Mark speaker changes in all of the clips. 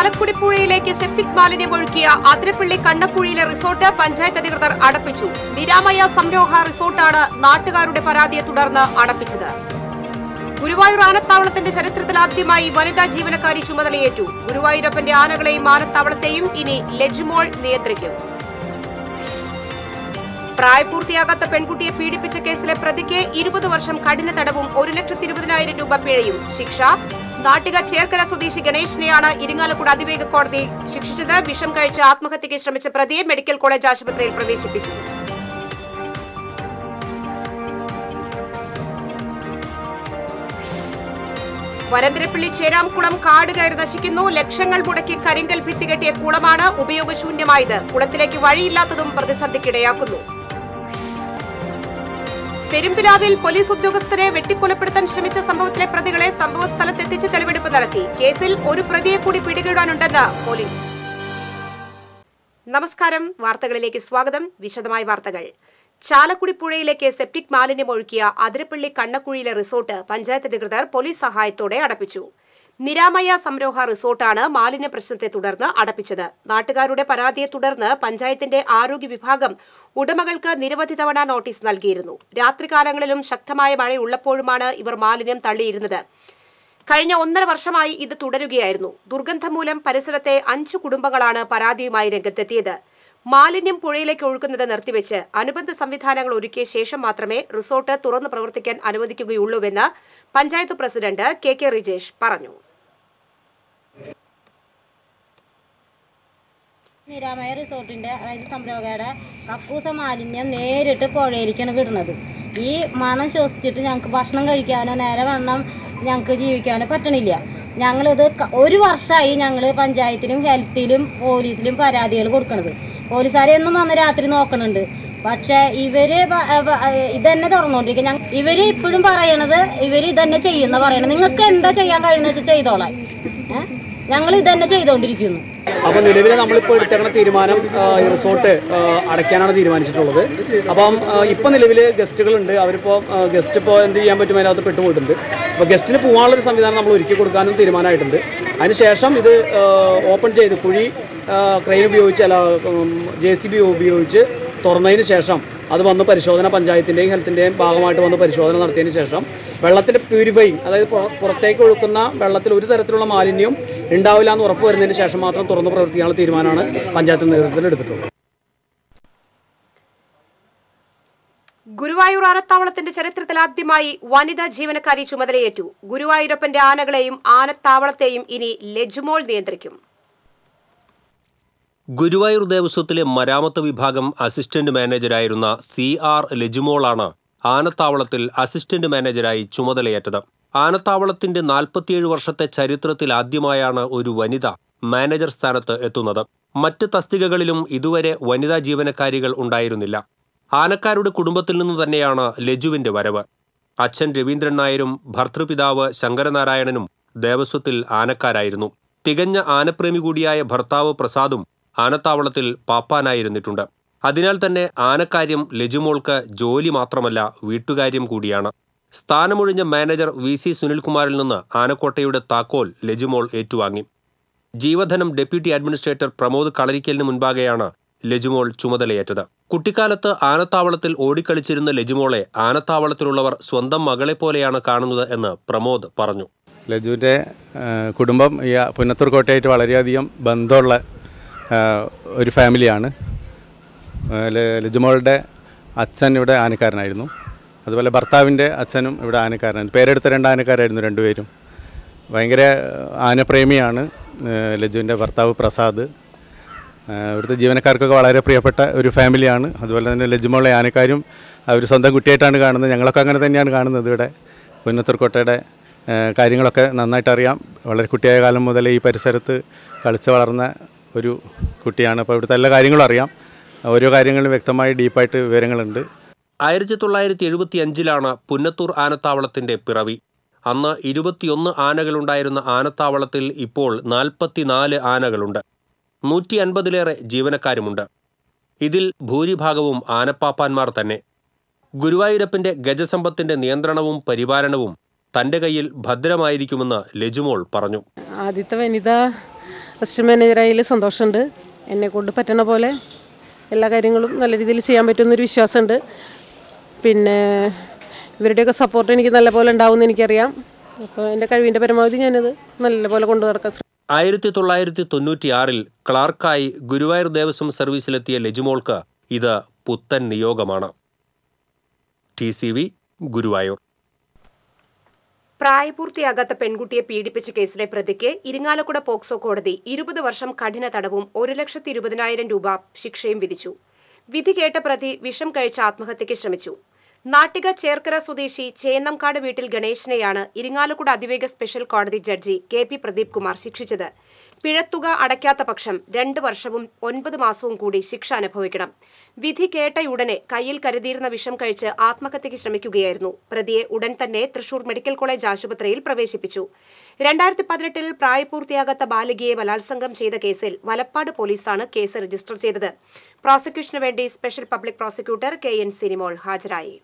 Speaker 1: ചാലക്കുടി പുഴയിലേക്ക് സെപ്റ്റിക് മാലിന്യം ഒഴുക്കിയ അതിരപ്പള്ളി കണ്ണക്കുഴിയിലെ റിസോർട്ട് പഞ്ചായത്ത് അധികൃതർ അടപ്പിച്ചു നിരാമയ സംരോഹ റിസോർട്ടാണ് നാട്ടുകാരുടെ പരാതിയെ തുടർന്ന് അടപ്പിച്ചത് ഗുരുവായൂർ ആനത്താവളത്തിന്റെ ചരിത്രത്തിൽ ആദ്യമായി വനിതാ ജീവനക്കാരി ചുമതലയേറ്റു ഗുരുവായൂരപ്പന്റെ ആനകളെയും ആനത്താവളത്തെയും ഇനി ലെജുമോൾ നിയന്ത്രിക്കും പ്രായപൂർത്തിയാകാത്ത പെൺകുട്ടിയെ പീഡിപ്പിച്ച കേസിലെ പ്രതിക്ക് ഇരുപത് വർഷം കഠിന തടവും ഒരു ലക്ഷത്തി ഇരുപതിനായിരം രൂപ പിഴയും ശിക്ഷ നാട്ടിക ചേർക്കര സ്വദേശി ഗണേഷിനെയാണ് ഇരിങ്ങാലക്കുട അതിവേഗ കോടതി ശിക്ഷിച്ചത് വിഷം കഴിച്ച് ആത്മഹത്യയ്ക്ക് ശ്രമിച്ച പ്രതിയെ മെഡിക്കൽ കോളേജ് ആശുപത്രിയിൽ പ്രവേശിപ്പിച്ചു വരന്തരപ്പള്ളി ചേരാംകുളം കാട് കയറി നശിക്കുന്നു ലക്ഷങ്ങൾ മുടക്കി കരിങ്കൽ ഭിത്തി കെട്ടിയ കുളമാണ് ഉപയോഗശൂന്യമായത് കുളത്തിലേക്ക് വഴിയില്ലാത്തതും പ്രതിസന്ധിക്കിടയാക്കുന്നു പെരുമ്പിലാവിൽ പോലീസ് ഉദ്യോഗസ്ഥരെ വെട്ടിക്കൊലപ്പെടുത്താൻ ശ്രമിച്ച സംഭവത്തിലെ പ്രതികളെ സംഭവസ്ഥലത്തെത്തിച്ച് തെളിവെടുപ്പ് നടത്തി കേസിൽ ഒരു പ്രതിയെ കൂടി പിടികൂടാനുണ്ടെന്ന് പോലീസ് നമസ്കാരം വാർത്തകളിലേക്ക് സ്വാഗതം വിശദമായ വാർത്തകൾ ചാലക്കുടി പുഴയിലേക്ക് സെപ്റ്റിക് മാലിന്യം ഒഴുക്കിയ അതിരപ്പള്ളി കണ്ണക്കുഴിയിലെ റിസോർട്ട് പഞ്ചായത്ത് അധികൃതർ പോലീസ് സഹായത്തോടെ അടപ്പിച്ചു നിരാമയ സംരോഹ റിസോർട്ടാണ് മാലിന്യ പ്രശ്നത്തെ തുടർന്ന് അടപ്പിച്ചത് നാട്ടുകാരുടെ പരാതിയെ തുടർന്ന് പഞ്ചായത്തിന്റെ ആരോഗ്യ വിഭാഗം ഉടമകൾക്ക് നിരവധി തവണ നോട്ടീസ് നൽകിയിരുന്നു രാത്രികാലങ്ങളിലും ശക്തമായ മഴയുള്ളപ്പോഴുമാണ് ഇവർ മാലിന്യം തള്ളിയിരുന്നത് കഴിഞ്ഞ ഒന്നര വർഷമായി ഇത് തുടരുകയായിരുന്നു ദുർഗന്ധം മൂലം പരിസരത്തെ അഞ്ചു കുടുംബങ്ങളാണ് പരാതിയുമായി രംഗത്തെത്തിയത് മാലിന്യം പുഴയിലേക്ക് ഒഴുക്കുന്നത് നിർത്തിവെച്ച് അനുബന്ധ സംവിധാനങ്ങൾ ഒരുക്കിയ ശേഷം മാത്രമേ റിസോർട്ട് തുറന്നു പ്രവർത്തിക്കാൻ അനുവദിക്കുകയുള്ളൂവെന്ന് panchayat president K K Rijesh പറഞ്ഞു
Speaker 2: നിരാമയ റിസോർട്ടിന്റെ അതായത് സംരംഭകയുടെ കക്കൂസ മാലിന്യം നേരിട്ട് പുഴയിലേക്കാണ് വിടുന്നത് ഈ മണം ശ്വസിച്ചിട്ട് ഞങ്ങൾക്ക് ഭക്ഷണം കഴിക്കാനോ നേരെ വണ്ണം ഞങ്ങൾക്ക് ജീവിക്കാനോ പറ്റണില്ല ഞങ്ങളിത് ക- ഒരു വർഷമായി ഞങ്ങൾ പഞ്ചായത്തിലും ഹെൽത്തിലും പോലീസിലും പരാതികൾ കൊടുക്കണത് പോലീസുകാരെ എന്നും വന്ന് രാത്രി നോക്കണുണ്ട് പക്ഷേ ഇവര് പ- ഏ, പ- ഏ, ഇതന്നെ തുറന്നുകൊണ്ടിരിക്കുക ഞങ്ങ ഇവര് ഇപ്പോഴും പറയണത് ഇവര് ഇതന്നെ ചെയ്യുന്ന പറയണത് നിങ്ങൾക്ക് എന്താ ചെയ്യാൻ കഴിയുന്ന വെച്ചാൽ ചെയ്തോളാം ഏഹ് ഞങ്ങൾ ഇതന്നെ ചെയ്തുകൊണ്ടിരിക്കുന്നു
Speaker 3: അപ്പോൾ നിലവിൽ നമ്മളിപ്പോൾ എടുത്തേക്കുന്ന തീരുമാനം ആ, ഈ റിസോർട്ട് ആ, അടയ്ക്കാനാണ് തീരുമാനിച്ചിട്ടുള്ളത് അപ്പം ഇപ്പം നിലവിൽ ഗസ്റ്റുകളുണ്ട് അവരിപ്പോൾ ഗസ്റ്റ് ഇപ്പോൾ എന്ത് ചെയ്യാൻ പറ്റും അതിനകത്ത് പെട്ടുപോയിട്ടുണ്ട് അപ്പോൾ ഗസ്റ്റിന് പോകാനുള്ളൊരു സംവിധാനം നമ്മൾ ഒരുക്കി കൊടുക്കാനും തീരുമാനമായിട്ടുണ്ട് അതിനുശേഷം ഇത് ആ, ഓപ്പൺ ചെയ്ത് കുഴി ക്രെയിൻ ഉപയോഗിച്ച് അല്ല ജെ സി ബി ഉപയോഗിച്ച് തുറന്നതിന് ശേഷം അത് വന്ന് പരിശോധന പഞ്ചായത്തിൻ്റെയും ഹെൽത്തിൻ്റെയും ഭാഗമായിട്ട് വന്ന് പരിശോധന നടത്തിയതിന് ശേഷം വെള്ളത്തിൻ്റെ പ്യൂരിഫൈങ് അതായത് പുറ- പുറത്തേക്ക് ഒഴുക്കുന്ന വെള്ളത്തിൽ ഒരു തരത്തിലുള്ള മാലിന്യവും ഉണ്ടാവില്ല എന്ന് ഉറപ്പ് വരുന്നതിന് ശേഷം മാത്രം തുറന്ന് പ്രവർത്തിക്കാനുള്ള തീരുമാനമാണ് പഞ്ചായത്ത് നേതൃത്വത്തിൽ എടുത്തിട്ടുള്ളത്
Speaker 1: ഗുരുവായൂർ ആനത്താവളത്തിന്റെ ചരിത്രത്തിൽ ആദ്യമായി വനിതാ ജീവനക്കാരി ചുമതലയേറ്റു ഗുരുവായൂരപ്പന്റെ ആനകളെയും ആനത്താവളത്തെയും ഇനി ലെജുമോൾ നിയന്ത്രിക്കും
Speaker 4: ഗുരുവായൂർ ദേവസ്വത്തിലെ മരാമത്ത് വിഭാഗം അസിസ്റ്റന്റ് മാനേജരായിരുന്ന സി ആർ ലെജിമോളാണ് ആനത്താവളത്തിൽ അസിസ്റ്റന്റ് മാനേജരായി ചുമതലയേറ്റത് ആനത്താവളത്തിന്റെ നാൽപ്പത്തിയേഴ് വർഷത്തെ ചരിത്രത്തിൽ ആദ്യമായാണ് ഒരു വനിത മാനേജർ സ്ഥാനത്ത് എത്തുന്നത് മറ്റ് തസ്തികകളിലും ഇതുവരെ വനിതാ ജീവനക്കാരികൾ ഉണ്ടായിരുന്നില്ല ആനക്കാരുടെ കുടുംബത്തിൽ നിന്ന് തന്നെയാണ് ലജുവിന്റെ വരവ് അച്ഛൻ രവീന്ദ്രൻ നായരും ഭർതൃപിതാവ് ശങ്കരനാരായണനും ദേവസ്വത്തിൽ ആനക്കാരായിരുന്നു തികഞ്ഞ ആനപ്രേമി കൂടിയായ ഭർത്താവ് പ്രസാദും ആനത്താവളത്തിൽ പാപ്പാനായിരുന്നിട്ടുണ്ട് അതിനാൽ തന്നെ ആനക്കാര്യം ലജുമോൾക്ക് ജോലി മാത്രമല്ല വീട്ടുകാര്യം കൂടിയാണ് സ്ഥാനമൊഴിഞ്ഞ മാനേജർ വി സി സുനിൽകുമാറിൽ നിന്ന് ആനക്കോട്ടയുടെ താക്കോൽ ലജുമോൾ ഏറ്റുവാങ്ങി ജീവധനം ഡെപ്യൂട്ടി അഡ്മിനിസ്ട്രേറ്റർ പ്രമോദ് കളരിക്കലിന് മുൻപാകെയാണ് ലജുമോൾ ചുമതലയേറ്റത് കുട്ടിക്കാലത്ത് ആനത്താവളത്തിൽ ഓടിക്കളിച്ചിരുന്ന ലജുമോളെ ആനത്താവളത്തിലുള്ളവർ സ്വന്തം മകളെപ്പോലെയാണ് കാണുന്നത് എന്ന് പ്രമോദ് പറഞ്ഞു
Speaker 5: ലജുവിൻ്റെ കുടുംബം ഈ പുന്നത്തൂർ കോട്ടയായിട്ട് വളരെയധികം ബന്ധമുള്ള ആ, ഒരു ഫാമിലിയാണ് ആ, ല- ലജുമോളുടെ അച്ഛൻ ഇവിടെ ആനക്കാരനായിരുന്നു അതുപോലെ ഭർത്താവിൻ്റെ അച്ഛനും ഇവിടെ ആനക്കാരനായിരുന്നു പേരെടുത്ത രണ്ട് ആനക്കാരായിരുന്നു രണ്ടുപേരും ഭയങ്കര ആനപ്രേമിയാണ് ആ, ലജുവിൻ്റെ ഭർത്താവ് പ്രസാദ് ആ, ഇവിടുത്തെ ജീവനക്കാർക്കൊക്കെ വളരെ പ്രിയപ്പെട്ട ഒരു ഫാമിലിയാണ് അതുപോലെ തന്നെ ലജുമോളെ ആനക്കാരും അവർ സ്വന്തം കുട്ടിയായിട്ടാണ് കാണുന്നത് ഞങ്ങളൊക്കെ അങ്ങനെ തന്നെയാണ് കാണുന്നത് ഇവിടെ പുന്നത്തൂർക്കോട്ടയുടെ ആ, കാര്യങ്ങളൊക്കെ നന്നായിട്ട് അറിയാം വളരെ കുട്ടിയായ കാലം മുതൽ ഈ പരിസരത്ത് കളിച്ച് വളർന്ന ഒരു കുട്ടിയാണ് അപ്പോൾ ഇവിടുത്തെ എല്ലാ കാര്യങ്ങളും അറിയാം ഓരോ കാര്യങ്ങളും വ്യക്തമായി ഡീപ്പായിട്ട് വിവരങ്ങളുണ്ട്
Speaker 4: ആയിരത്തി തൊള്ളായിരത്തി എഴുപത്തി അഞ്ചിലാണ് പുന്നത്തൂർ ആനത്താവളത്തിന്റെ പിറവി അന്ന് ഇരുപത്തിയൊന്ന് ആനകളുണ്ടായിരുന്ന ആനത്താവളത്തിൽ ഇപ്പോൾ നാൽപ്പത്തിനാല് ആനകളുണ്ട് നൂറ്റി അൻപതിലേറെ ജീവനക്കാരുമുണ്ട് ഇതിൽ ഭൂരിഭാഗവും ആനപ്പാപ്പാന്മാർ തന്നെ ഗുരുവായൂരപ്പന്റെ ഗജസമ്പത്തിന്റെ നിയന്ത്രണവും പരിപാലനവും തന്റെ കയ്യിൽ ഭദ്രമായിരിക്കുമെന്ന് ലജുമോൾ പറഞ്ഞു
Speaker 6: ആദ്യത്തെ വനിത അസിസ്റ്റന്റ് മാനേജറായതിൽ സന്തോഷമുണ്ട് എന്നെ കൊണ്ട് പറ്റണ പോലെ എല്ലാ കാര്യങ്ങളും നല്ല രീതിയിൽ ചെയ്യാൻ പറ്റുമെന്നൊരു വിശ്വാസമുണ്ട് പിന്നെ ഇവരുടെയൊക്കെ സപ്പോർട്ട് എനിക്ക് നല്ല പോലെ ഉണ്ടാവുമെന്ന് എനിക്കറിയാം അപ്പോൾ എൻ്റെ കഴിവിൻ്റെ പരമാവധി ഞാനത് നല്ല പോലെ കൊണ്ടു നടക്കാൻ ശ്രമിക്കും
Speaker 4: ആയിരത്തി തൊള്ളായിരത്തി തൊണ്ണൂറ്റിയാറിൽ ക്ലാർക്കായി ഗുരുവായൂർ ദേവസ്വം സർവീസിലെത്തിയ ലെജിമോൾക്ക് ഇത് പുത്തൻ നിയോഗമാണ് ടി സി വി ഗുരുവായൂർ
Speaker 1: പ്രായപൂർത്തിയാകാത്ത പെൺകുട്ടിയെ പീഡിപ്പിച്ച കേസിലെ പ്രതിക്ക് ഇരിങ്ങാലക്കുട പോക്സോ കോടതി ഇരുപത് വർഷം കഠിന തടവും ഒരു ലക്ഷത്തി ഇരുപതിനായിരം രൂപ ശിക്ഷയും വിധിച്ചു വിധി കേട്ട പ്രതി വിഷം കഴിച്ച് ആത്മഹത്യയ്ക്ക് ശ്രമിച്ചു നാട്ടിക ചേർക്കര സ്വദേശി ചേന്നംകാട് വീട്ടിൽ ഗണേശനെയാണ് ഇരിങ്ങാലക്കുട അതിവേഗ സ്പെഷ്യൽ കോടതി judge K P Pradeep Kumar ശിക്ഷിച്ചത് പിഴത്തുക അടയ്ക്കാത്ത പക്ഷം രണ്ട് വർഷവും ഒൻപത് മാസവും കൂടി ശിക്ഷ അനുഭവിക്കണം വിധി കേട്ടയുടനെ കയ്യിൽ കരുതിയിരുന്ന വിഷം കഴിച്ച് ആത്മഹത്യയ്ക്ക് ശ്രമിക്കുകയായിരുന്നു പ്രതിയെ ഉടൻ തന്നെ തൃശൂർ മെഡിക്കൽ കോളേജ് ആശുപത്രിയിൽ പ്രവേശിപ്പിച്ചു രണ്ടായിരത്തി പതിനെട്ടിൽ പ്രായപൂർത്തിയാകാത്ത ബാലികയെ ബലാത്സംഗം ചെയ്ത കേസിൽ വലപ്പാട് പോലീസാണ് കേസ് രജിസ്റ്റർ ചെയ്തത് പ്രോസിക്യൂഷന് വേണ്ടി special public prosecutor K N Sinimol ഹാജരായി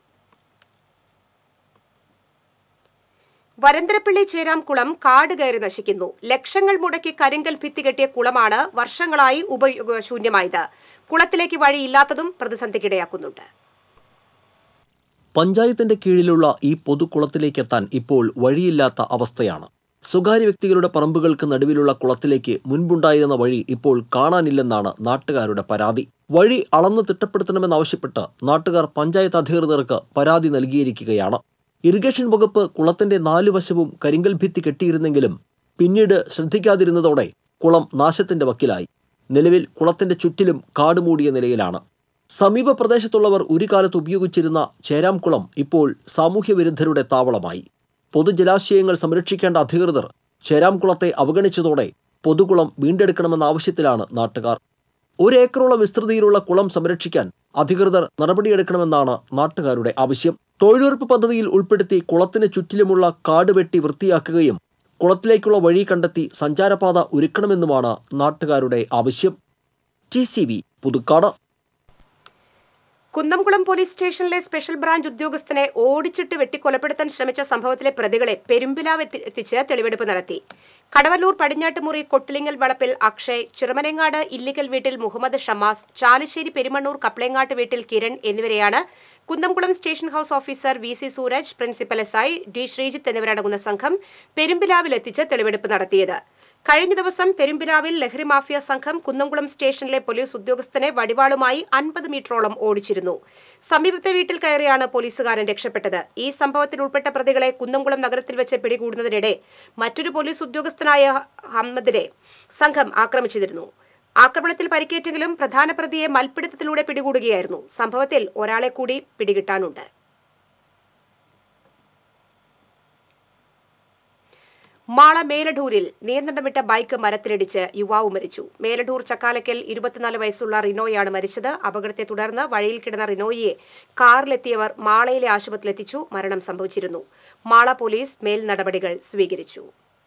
Speaker 1: വരന്തരപ്പള്ളി ചേരാംകുളം കാട് കയറി നശിക്കുന്നു ലക്ഷങ്ങൾ മുടക്കി കരിങ്കൽ ഭിത്തി കെട്ടിയ കുളമാണ് വർഷങ്ങളായി ഉപയോഗശൂന്യമായത് കുളത്തിലേക്ക് വഴിയില്ലാത്തതും പ്രതിസന്ധിക്കിടയാക്കുന്നുണ്ട്
Speaker 7: പഞ്ചായത്തിന്റെ കീഴിലുള്ള ഈ പൊതുകുളത്തിലേക്ക് എത്താൻ ഇപ്പോൾ വഴിയില്ലാത്ത അവസ്ഥയാണ് സ്വകാര്യ വ്യക്തികളുടെ പറമ്പുകൾക്ക് നടുവിലുള്ള കുളത്തിലേക്ക് മുൻപുണ്ടായിരുന്ന വഴി ഇപ്പോൾ കാണാനില്ലെന്നാണ് നാട്ടുകാരുടെ പരാതി വഴി അളന്ന് തിട്ടപ്പെടുത്തണമെന്നാവശ്യപ്പെട്ട് നാട്ടുകാർ പഞ്ചായത്ത് അധികൃതർക്ക് പരാതി നൽകിയിരിക്കുകയാണ് ഇറിഗേഷൻ വകുപ്പ് കുളത്തിന്റെ നാലു വശവും കരിങ്കൽ ഭിത്തി കെട്ടിയിരുന്നെങ്കിലും പിന്നീട് ശ്രദ്ധിക്കാതിരുന്നതോടെ കുളം നാശത്തിന്റെ വക്കിലായി നിലവിൽ കുളത്തിന്റെ ചുറ്റിലും കാടുമൂടിയ നിലയിലാണ് സമീപ പ്രദേശത്തുള്ളവർ ഒരു കാലത്ത് ഉപയോഗിച്ചിരുന്ന ചേരാംകുളം ഇപ്പോൾ സാമൂഹ്യവിരുദ്ധരുടെ താവളമായി പൊതുജലാശയങ്ങൾ സംരക്ഷിക്കേണ്ട അധികൃതർ ചേരാംകുളത്തെ അവഗണിച്ചതോടെ പൊതുകുളം വീണ്ടെടുക്കണമെന്ന ആവശ്യത്തിലാണ് നാട്ടുകാർ ഒരു ഏക്കറോളം വിസ്തൃതിയിലുള്ള കുളം സംരക്ഷിക്കാൻ അധികൃതർ നടപടിയെടുക്കണമെന്നാണ് നാട്ടുകാരുടെ ആവശ്യം തൊഴിലുറപ്പ് പദ്ധതിയിൽ ഉൾപ്പെടുത്തി കുളത്തിന് ചുറ്റിലുമുള്ള കാട് വെട്ടി വൃത്തിയാക്കുകയും കുളത്തിലേക്കുള്ള വഴി കണ്ടെത്തി സഞ്ചാരപാത ഒരുക്കണമെന്നുമാണ് നാട്ടുകാരുടെ ആവശ്യം T C V Puthukkad
Speaker 1: Kunnamkulam police സ്റ്റേഷനിലെ സ്പെഷ്യൽ ബ്രാഞ്ച് ഉദ്യോഗസ്ഥനെ ഓടിച്ചിട്ട് വെട്ടിക്കൊലപ്പെടുത്താൻ ശ്രമിച്ച സംഭവത്തിലെ പ്രതികളെ പെരുമ്പിലാവ് എത്തി- എത്തിച്ച് തെളിവെടുപ്പ് നടത്തി കടവല്ലൂർ പടിഞ്ഞാട്ടുമുറി കൊട്ടിലിങ്ങൽ വളപ്പിൽ അക്ഷയ് ചിറമനങ്ങാട് ഇല്ലിക്കൽ വീട്ടിൽ മുഹമ്മദ് ഷമാസ് ചാലിശ്ശേരി പെരുമണ്ണൂർ കപ്ലേങ്ങാട്ട് വീട്ടിൽ കിരൺ എന്നിവരെയാണ് Kunnamkulam station house officer V C Sooraj principal S I D Sreejith എന്നിവരടങ്ങുന്ന സംഘം പെരുമ്പിലാവിലെത്തിച്ച് തെളിവെടുപ്പ് നടത്തിയത് കഴിഞ്ഞ ദിവസം പെരുമ്പിലാവിൽ ലഹരി മാഫിയ സംഘം കുന്നംകുളം സ്റ്റേഷനിലെ പോലീസ് ഉദ്യോഗസ്ഥനെ വടിവാളുമായി അൻപത് മീറ്ററോളം ഓടിച്ചിരുന്നു സമീപത്തെ വീട്ടിൽ കയറിയാണ് പോലീസുകാരൻ രക്ഷപ്പെട്ടത് ഈ സംഭവത്തിൽ ഉൾപ്പെട്ട പ്രതികളെ കുന്നംകുളം നഗരത്തിൽ വെച്ച് പിടികൂടുന്നതിനിടെ മറ്റൊരു പോലീസ് ഉദ്യോഗസ്ഥനായ ഹമ്മദിനെ സംഘം ആക്രമിച്ചിരുന്നു ആക്രമണത്തിൽ പരിക്കേറ്റെങ്കിലും പ്രധാന പ്രതിയെ മൽപ്പിടുത്തത്തിലൂടെ പിടികൂടുകയായിരുന്നു സംഭവത്തിൽ ഒരാളെ കൂടി പിടികിട്ടാനുണ്ട് മാള മേലഡൂരിൽ നിയന്ത്രണം വിട്ട ബൈക്ക് മരത്തിലിടിച്ച് യുവാവ് മരിച്ചു മേലഡൂർ ചക്കാലക്കൽ ഇരുപത്തിനാല് വയസ്സുള്ള റിനോയാണ് മരിച്ചത് അപകടത്തെ തുടർന്ന് വഴിയിൽ കിടന്ന റിനോയിയെ കാറിലെത്തിയവർ മാളയിലെ ആശുപത്രിയിലെത്തിച്ചു മരണം സംഭവിച്ചിരുന്നു മാള പോലീസ് മേൽ നടപടികൾ സ്വീകരിച്ചു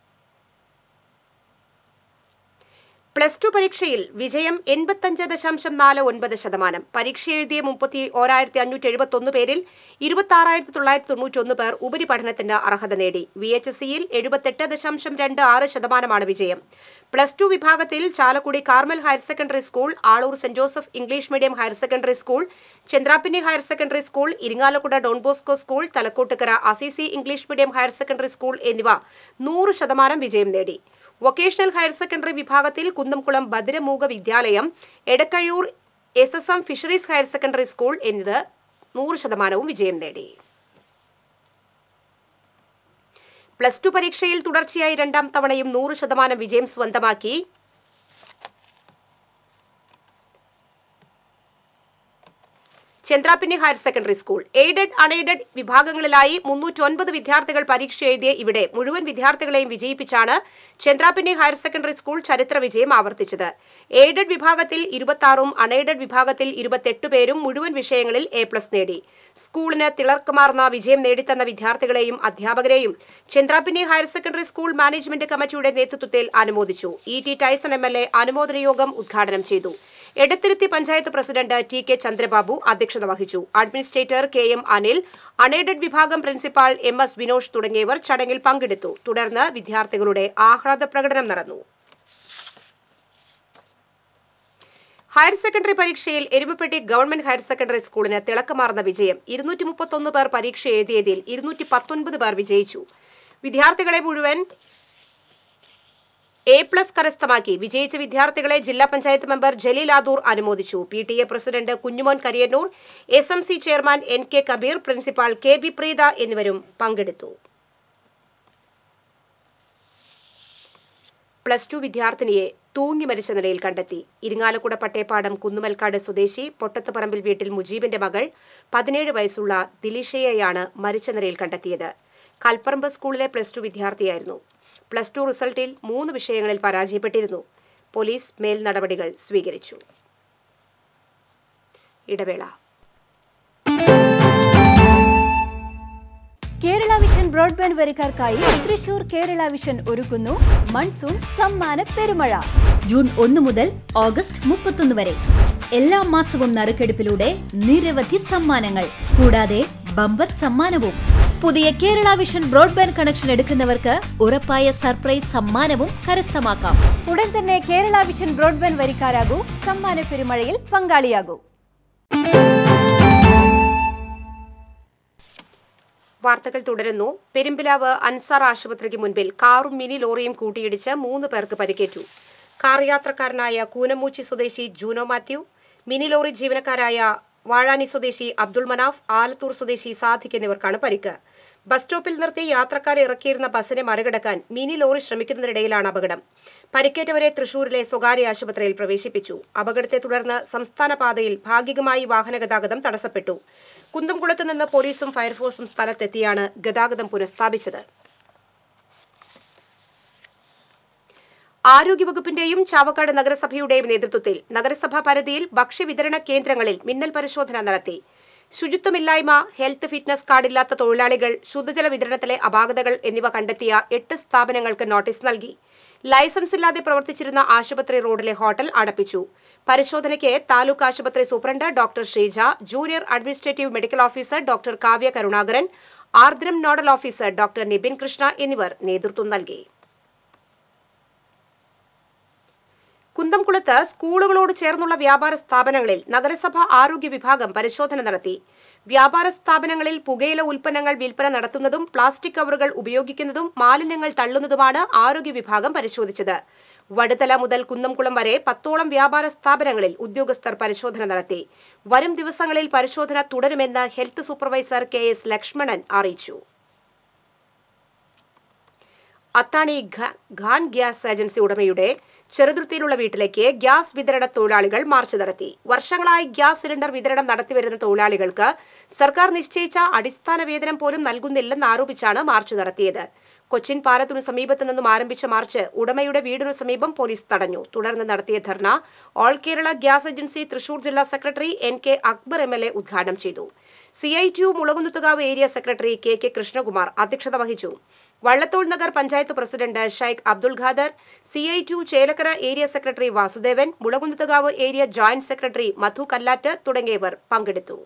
Speaker 1: പ്ലസ് ടു പരീക്ഷയിൽ വിജയം എൺപത്തഞ്ച് ദശാംശം നാല് ഒൻപത് ശതമാനം പരീക്ഷ എഴുതിയ മുപ്പത്തി ഓരായിരത്തി അഞ്ഞൂറ്റി എഴുപത്തൊന്ന് പേരിൽ ഇരുപത്തി ആറായിരത്തി തൊള്ളായിരത്തി തൊണ്ണൂറ്റൊന്ന് പേർ ഉപരിപഠനത്തിന് അർഹത നേടി വി എച്ച് എസ് സിയിൽ എഴുപത്തെട്ട് ദശാംശം രണ്ട് ആറ് ശതമാനമാണ് വിജയം പ്ലസ് ടു വിഭാഗത്തിൽ Chalakudy Carmel higher secondary school Aloor Saint Joseph English medium higher secondary school Chandrappinni higher secondary school Irinjalakuda Don Bosco school Thalakottukara Assisi English medium higher secondary school എന്നിവ നൂറ് ശതമാനം വിജയം നേടി വൊക്കേഷണൽ ഹയർ സെക്കൻഡറി വിഭാഗത്തിൽ കുന്നംകുളം ഭദ്രമൂക വിദ്യാലയം Edakkazhiyur S S M fisheries higher secondary school എന്നിത് നൂറ് ശതമാനവും വിജയം നേടി പ്ലസ് ടു പരീക്ഷയിൽ തുടർച്ചയായി രണ്ടാം തവണയും നൂറ് ശതമാനം വിജയം സ്വന്തമാക്കി Chandrappinni higher secondary school aided unaided വിഭാഗങ്ങളിലായി മുന്നൂറ്റൊൻപത് വിദ്യാർത്ഥികൾ പരീക്ഷ എഴുതിയ ഇവിടെ മുഴുവൻ വിദ്യാർത്ഥികളെയും വിജയിപ്പിച്ചാണ് ചന്ദ്രാപ്പിന്നി ഹയർ സെക്കൻഡറി സ്കൂൾ ചരിത്ര വിജയം ആവർത്തിച്ചത് എയ്ഡഡ് വിഭാഗത്തിൽ ഇരുപത്തി അൺഎയ്ഡഡ് വിഭാഗത്തിൽ ഇരുപത്തെട്ട് പേരും മുഴുവൻ വിഷയങ്ങളിൽ എ പ്ലസ് നേടി സ്കൂളിന് തിളർക്കുമാർന്ന വിജയം നേടിത്തന്ന വിദ്യാർത്ഥികളെയും അധ്യാപകരെയും Chandrappinni higher secondary school management കമ്മിറ്റിയുടെ നേതൃത്വത്തിൽ അനുമോദിച്ചു E T Tyson M L A അനുമോദന യോഗം ഉദ്ഘാടനം ചെയ്തു Edathiruthy panchayat president T K Chandrababu അധ്യക്ഷത വഹിച്ചു administrator K M Anil unaided വിഭാഗം പ്രിൻസിപ്പാൾ എം എസ് വിനോഷ് തുടങ്ങിയവർ ചടങ്ങിൽ പങ്കെടുത്തു തുടർന്ന് വിദ്യാർത്ഥികളുടെ ആഹ്ലാദ പ്രകടനം നടന്നു ഹയർ സെക്കൻഡറി പരീക്ഷയിൽ എരുമപ്പെട്ടി ഗവൺമെന്റ് ഹയർ സെക്കൻഡറി സ്കൂളിന് തിളക്കമാർന്ന വിജയം ഇരുന്നൂറ്റി മുപ്പത്തൊന്ന് പേർ പരീക്ഷ എഴുതിയതിൽ ഇരുന്നൂറ്റി പത്തൊൻപത് പേർ വിജയിച്ചു വിദ്യാർത്ഥികളെ മുഴുവൻ എ പ്ലസ് കരസ്ഥമാക്കി വിജയിച്ച വിദ്യാർത്ഥികളെ ജില്ലാ പഞ്ചായത്ത് മെമ്പർ ജലീൽ ആദൂർ അനുമോദിച്ചു P T A president Kunjumon Kariyannur S M C chairman N K Kabeer principal K B Preetha എന്നിവരും പങ്കെടുത്തു പ്ലസ് ടു വിദ്യാർത്ഥിനിയെ തൂങ്ങി മരിച്ച നിലയിൽ കണ്ടെത്തി ഇരിങ്ങാലക്കുട പട്ടേപ്പാടം കുന്നുമൽക്കാട് സ്വദേശി പൊട്ടത്തുപറമ്പിൽ വീട്ടിൽ മുജീബിന്റെ മകൾ പതിനേഴ് വയസ്സുള്ള ദിലിഷയെയാണ് മരിച്ച നിലയിൽ കണ്ടെത്തിയത് കൽപ്പറമ്പ് സ്കൂളിലെ പ്ലസ് ടു വിദ്യാർത്ഥിയായിരുന്നു പ്ലസ് ടു റിസൾട്ടിൽ മൂന്ന് വിഷയങ്ങളിൽ പരാജയപ്പെട്ടിരുന്നു പോലീസ് മേൽ നടപടികൾ സ്വീകരിച്ചു ഇടവേള
Speaker 8: കേരള വിഷൻ ബ്രോഡ്ബാൻഡ് വരിക്കാർക്കായി തൃശൂർ കേരള വിഷൻ ഒരുക്കുന്നു മൺസൂൺ സമ്മാന പെരുമഴ ജൂൺ ഒന്ന് മുതൽ ഓഗസ്റ്റ് മുപ്പത്തൊന്ന് വരെ എല്ലാ മാസവും നറുക്കെടുപ്പിലൂടെ നിരവധി സമ്മാനങ്ങൾ കൂടാതെ ബമ്പർ സമ്മാനവും പുതിയ കേരള വിഷൻ ബ്രോഡ്ബാൻഡ് കണക്ഷൻ എടുക്കുന്നവർക്ക് ഉറപ്പായ സർപ്രൈസ് സമ്മാനവും കരസ്ഥമാക്കാം ഉടൻ തന്നെ കേരള വിഷൻ ബ്രോഡ്ബാൻഡ് വരിക്കാരാകൂ സമ്മാന പെരുമഴയിൽ പങ്കാളിയാകൂ
Speaker 1: വാർത്തകൾ തുടരുന്നു പെരുമ്പിലാവ് അൻസാർ ആശുപത്രിക്ക് മുൻപിൽ കാറും മിനി ലോറിയും കൂട്ടിയിടിച്ച് മൂന്ന് പേർക്ക് പരിക്കേറ്റു കാർ യാത്രക്കാരനായ കൂനമൂച്ചി സ്വദേശി ജൂനോ മാത്യു മിനി ലോറി ജീവനക്കാരായ വാഴാനി സ്വദേശി അബ്ദുൾ മനാഫ് ആലത്തൂർ സ്വദേശി സാദിഖ് എന്നിവർക്കാണ് പരിക്ക് ബസ് സ്റ്റോപ്പിൽ നിർത്തി യാത്രക്കാരെ ഇറക്കിയിരുന്ന ബസ്സിനെ മറികടക്കാൻ മിനി ലോറി ശ്രമിക്കുന്നതിനിടയിലാണ് അപകടം പരിക്കേറ്റവരെ തൃശൂരിലെ സ്വകാര്യ ആശുപത്രിയിൽ പ്രവേശിപ്പിച്ചു അപകടത്തെ തുടർന്ന് സംസ്ഥാന പാതയിൽ ഭാഗികമായി വാഹനഗതാഗതം തടസ്സപ്പെട്ടു കുന്തംകുളത്ത് നിന്ന് പോലീസും ഫയർഫോഴ്സും സ്ഥലത്തെത്തിയാണ് ഗതാഗതം പുനഃസ്ഥാപിച്ചത് ആരോഗ്യവകുപ്പിന്റെയും ചാവക്കാട് നഗരസഭയുടെയും നേതൃത്വത്തിൽ നഗരസഭാ പരിധിയിൽ ഭക്ഷ്യവിതരണ കേന്ദ്രങ്ങളിൽ മിന്നൽ പരിശോധന നടത്തി ശുചിത്വമില്ലായ്മ ഹെൽത്ത് ഫിറ്റ്നസ് കാർഡില്ലാത്ത തൊഴിലാളികൾ ശുദ്ധജല വിതരണത്തിലെ അപാകതകൾ എന്നിവ കണ്ടെത്തിയ എട്ട് സ്ഥാപനങ്ങൾക്ക് നോട്ടീസ് നൽകി ലൈസൻസ് ഇല്ലാതെ പ്രവർത്തിച്ചിരുന്ന ആശുപത്രി റോഡിലെ ഹോട്ടൽ അടപ്പിച്ചു പരിശോധനയ്ക്ക് താലൂക്ക് ആശുപത്രി superintendent doctor Sreeja junior administrative medical officer doctor Kavya Karunakaran Ardram nodal officer doctor Nibin Krishna എന്നിവർ നേതൃത്വം നൽകി കുന്തംകുളത്ത് സ്കൂളുകളോട് ചേർന്നുള്ള വ്യാപാര സ്ഥാപനങ്ങളിൽ നഗരസഭ ആരോഗ്യ വിഭാഗം പരിശോധന നടത്തി വ്യാപാര സ്ഥാപനങ്ങളിൽ പുകയില ഉൽപ്പന്നങ്ങൾ വിൽപ്പന നടത്തുന്നതും പ്ലാസ്റ്റിക് കവറുകൾ ഉപയോഗിക്കുന്നതും മാലിന്യങ്ങൾ തള്ളുന്നതുമാണ് ആരോഗ്യ വിഭാഗം പരിശോധിച്ചത് വടുതല മുതൽ കുന്നംകുളം വരെ പത്തോളം വ്യാപാര സ്ഥാപനങ്ങളിൽ ഉദ്യോഗസ്ഥർ പരിശോധന നടത്തി വരും ദിവസങ്ങളിൽ പരിശോധന തുടരുമെന്ന് health supervisor K S Lakshmanan അറിയിച്ചു അത്താണി ഘ- ഖാൻ ഗ്യാസ് ഏജൻസി ഉടമയുടെ ചെറുതുരുത്തിയിലുള്ള വീട്ടിലേക്ക് ഗ്യാസ് വിതരണ തൊഴിലാളികൾ മാർച്ച് നടത്തി വർഷങ്ങളായി ഗ്യാസ് സിലിണ്ടർ വിതരണം നടത്തിവരുന്ന തൊഴിലാളികൾക്ക് സർക്കാർ നിശ്ചയിച്ച അടിസ്ഥാന വേതനം പോലും നൽകുന്നില്ലെന്ന് ആരോപിച്ചാണ് മാർച്ച് നടത്തിയത് കൊച്ചിൻ പാലത്തിനു സമീപത്ത് നിന്നും ആരംഭിച്ച മാർച്ച് ഉടമയുടെ വീടിനു സമീപം പോലീസ് തടഞ്ഞു തുടർന്ന് നടത്തിയ dharna all Kerala gas agency Thrissur ജില്ലാ secretary N K Akbar M L A ഉദ്ഘാടനം ചെയ്തു C I T U Mulakunnathukavu area secretary K K Krishnakumar അധ്യക്ഷത വഹിച്ചു Vallathol Nagar panchayat president Shaikh Abdul Khader C I ടു Chelakkara area secretary Vasudevan Mulakunnathukavu area joint secretary Madhu Kallatt തുടങ്ങിയവർ പങ്കെടുത്തു